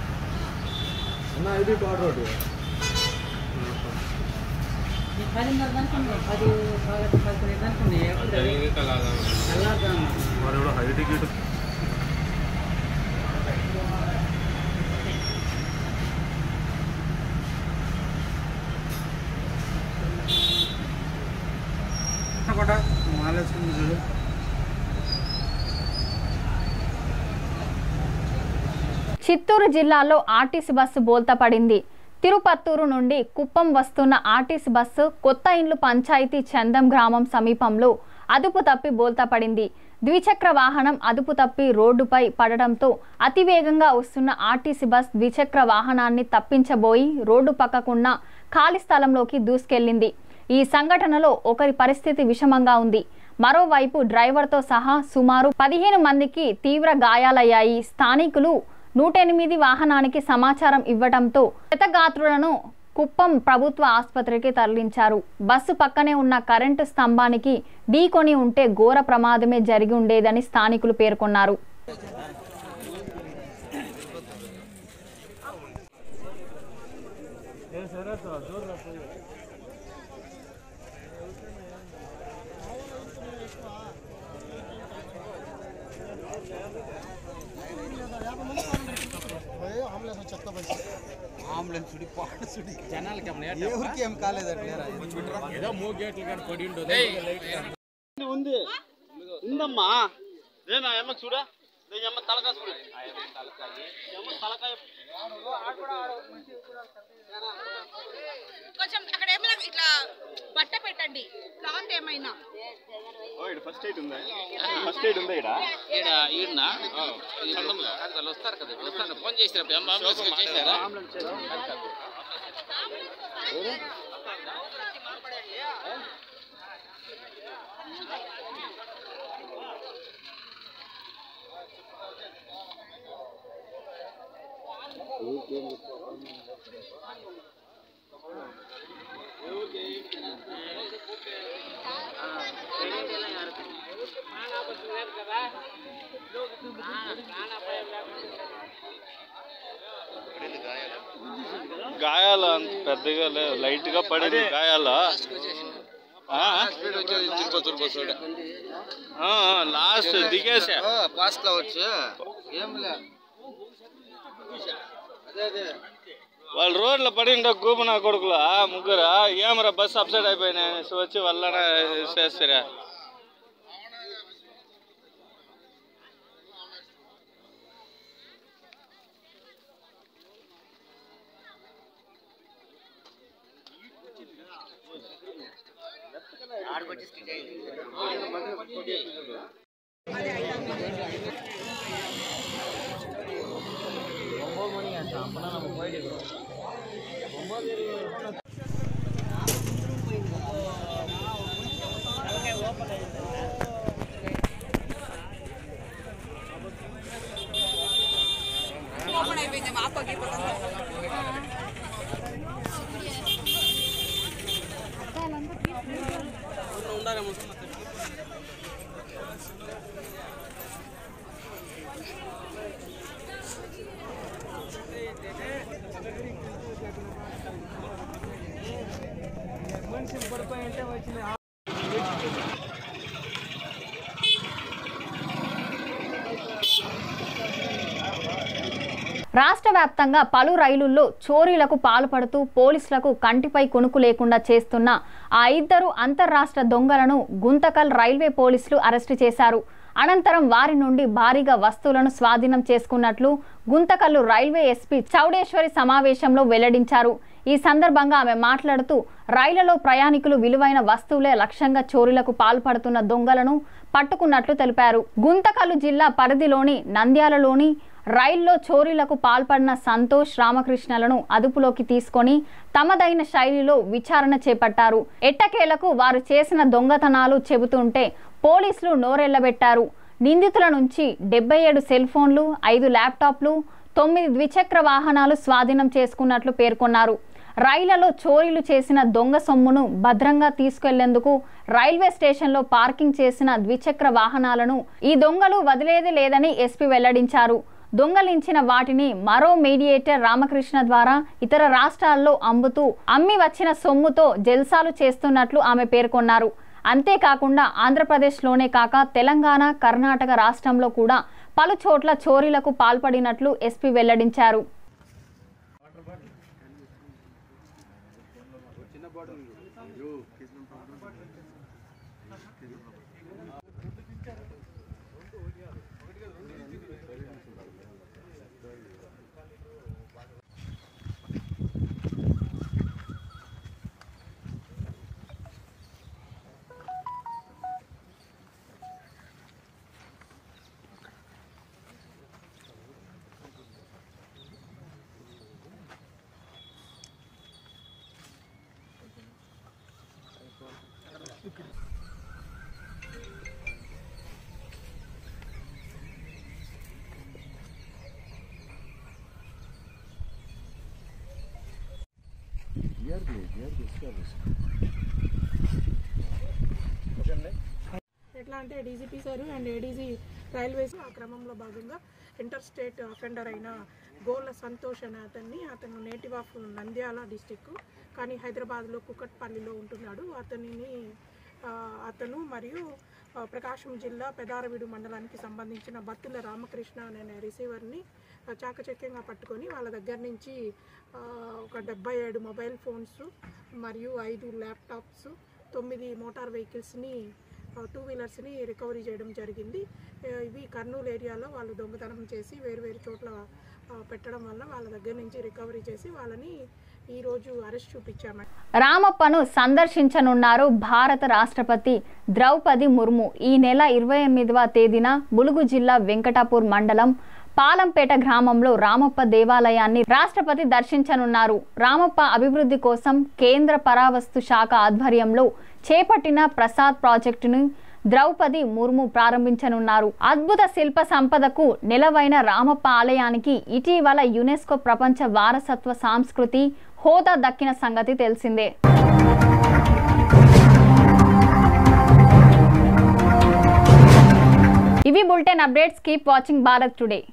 మాలేసుకుంది చూడు చిత్తూరు జిల్లాలో ఆర్టీసీ బస్సు బోల్తా పడింది తిరుపత్తూరు నుండి కుప్పం వస్తున్న ఆర్టీసీ బస్సు కొత్త ఇండ్లు పంచాయతీ చందం గ్రామం సమీపంలో అదుపు తప్పి బోల్తా పడింది ద్విచక్ర వాహనం అదుపు తప్పి రోడ్డుపై పడడంతో అతివేగంగా వస్తున్న ఆర్టీసీ బస్ ద్విచక్ర వాహనాన్ని తప్పించబోయి రోడ్డు పక్కకున్న ఖాళీ స్థలంలోకి దూసుకెళ్లింది ఈ సంఘటనలో ఒకరి పరిస్థితి విషమంగా ఉంది మరోవైపు డ్రైవర్తో సహా సుమారు పదిహేను మందికి తీవ్ర గాయాలయ్యాయి స్థానికులు నూట ఎనిమిది వాహనానికి సమాచారం ఇవ్వడంతో శతగాత్రులను కుప్పం ప్రభుత్వ ఆసుపత్రికి తరలించారు బస్సు పక్కనే ఉన్న కరెంటు స్తంభానికి ఢీకొని ఉంటే ఘోర ప్రమాదమే జరిగి ఉండేదని స్థానికులు పేర్కొన్నారు हमले से छत्ता बच అంబులెన్స్ సుడి పాడు సుడి జనాలకి ఏమన్నా ఏ ఊరికి ఏం కాలేదండి లేరా ఏదో మూడు గేట్లు కానీ పడి ఉండదు ఉంది ఉందమ్మా నేను ఏమో చూడా నేను ఏమో తలకాయ చూడు ఏమో తలకాయ కొంచెం అక్కడ ఏమైనా ఇట్లా బట్ట పెట్టండి క్లాత్ ఏమైనా ఫస్ట్ ఎయిడ్ ఉందా ఫస్ట్ ఎయిడ్ ఉందా ఇక్కడ ఈడ ఈడనా వాళ్ళు వస్తారు కదా ఇప్పుడు వస్తారు ఫోన్ చేసినప్పుడు ఏం అంబులెన్స్ చేసినారా గాయాలు అంత పెద్దగా లేవు లైట్ గా పడింది గాయాలు లాస్ట్ దిగేసా పాస్ట్ లో వచ్చు ఏం లే అదే అదే వాళ్ళు రోడ్లో పడిండ గూపు నా కొడుకులు ఆ ముగ్గురు ఏమరా బస్సు అప్సైడ్ అయిపోయినాయి అనేసి వచ్చి వాళ్ళనే చేస్తారా ఓపెన్ అయిపోయింది మా అప్పకి మనిషి పడిపోయి అంటే వచ్చింది రాష్ట్ర వ్యాప్తంగా పలు రైలుల్లో చోరీలకు పాల్పడుతూ పోలీసులకు కంటిపై కొనుకు లేకుండా చేస్తున్న ఆ ఇద్దరు అంతర్రాష్ట్ర దొంగలను గుంతకల్ రైల్వే పోలీసులు అరెస్టు చేశారు అనంతరం వారి నుండి భారీగా వస్తువులను స్వాధీనం చేసుకున్నట్లు గుంతకల్లు రైల్వే ఎస్పీ చౌడేశ్వరి సమావేశంలో వెల్లడించారు ఈ సందర్భంగా ఆమె మాట్లాడుతూ రైళ్లలో ప్రయాణికులు విలువైన వస్తువులే లక్ష్యంగా చోరీలకు పాల్పడుతున్న దొంగలను పట్టుకున్నట్లు తెలిపారు గుంతకల్లు జిల్లా పరిధిలోని నంద్యాలలోని రైల్లో చోరీలకు పాల్పడిన సంతోష్ రామకృష్ణలను అదుపులోకి తీసుకొని తమదైన శైలిలో విచారణ చేపట్టారు ఎట్టకేలకు వారు చేసిన దొంగతనాలు చెబుతుంటే పోలీసులు నోరెళ్లబెట్టారు నిందితుల నుంచి డెబ్బై ఏడు సెల్ ఫోన్లు ఐదు ల్యాప్టాప్లు తొమ్మిది ద్విచక్ర వాహనాలు స్వాధీనం చేసుకున్నట్లు పేర్కొన్నారు రైళ్లలో చోరీలు చేసిన దొంగ సొమ్మును భద్రంగా తీసుకెళ్లేందుకు రైల్వే స్టేషన్లో పార్కింగ్ చేసిన ద్విచక్ర వాహనాలను ఈ దొంగలు వదిలేది లేదని ఎస్పీ వెల్లడించారు దొంగలించిన వాటిని మరో మీడియేటర్ రామకృష్ణ ద్వారా ఇతర రాష్ట్రాల్లో అమ్ముతూ అమ్మి వచ్చిన సొమ్ముతో జల్సాలు చేస్తున్నట్లు ఆమె పేర్కొన్నారు అంతేకాకుండా ఆంధ్రప్రదేశ్లోనే కాక తెలంగాణ కర్ణాటక రాష్ట్రంలో కూడా పలు చోట్ల చోరీలకు పాల్పడినట్లు ఎస్పీ వెల్లడించారు ఎట్లా అంటే DGP sir and ADG railways ఆ క్రమంలో భాగంగా ఇంటర్ స్టేట్ అఫెండర్ అయిన గోళ్ళ సంతోష్ అనే అతన్ని అతను నేటివ్ ఆఫ్ నంద్యాల డిస్టిక్ కానీ హైదరాబాద్లో కుకట్పల్లిలో ఉంటున్నాడు అతనిని ఆ, అతను మరియు ఆ, ప్రకాశం జిల్లా పెదారవీడు మండలానికి సంబంధించిన బత్తుల రామకృష్ణ అనే రిసీవర్ని ఆ, చాకచక్యంగా పట్టుకొని వాళ్ళ దగ్గర నుంచి ఆ, ఒక డెబ్బై ఏడు మొబైల్ ఫోన్స్ మరియు ఐదు ల్యాప్టాప్స్ తొమ్మిది మోటార్ వెహికల్స్ని టూ వీలర్స్ని రికవరీ చేయడం జరిగింది ఆ, ఇవి కర్నూలు ఏరియాలో వాళ్ళు దొంగతనం చేసి వేరు వేరు చోట్ల ఆ, పెట్టడం వల్ల వాళ్ళ దగ్గర నుంచి రికవరీ చేసి వాళ్ళని ఈరోజు అరెస్ట్ చూపించామండి రామప్పను సందర్శించనున్నారు భారత రాష్ట్రపతి ద్రౌపది ముర్ము ఈ నెల ఇరవై ఎనిమిదవ తేదీన ములుగు జిల్లా వెంకటాపూర్ మండలం పాలంపేట గ్రామంలో రామప్ప దేవాలయాన్ని రాష్ట్రపతి దర్శించనున్నారు రామప్ప అభివృద్ధి కోసం కేంద్ర పరావస్తు శాఖ ఆధ్వర్యంలో చేపట్టిన ప్రసాద్ ప్రాజెక్టును ద్రౌపది ముర్ము ప్రారంభించనున్నారు అద్భుత శిల్ప సంపదకు నిలవైన రామప్ప ఆలయానికి ఇటీవల యునెస్కో ప్రపంచ వారసత్వ సంస్కృతి హోదా దక్కిన సంగతి తెలిసిందే ఇవి bulletin updates keep watching Bharat today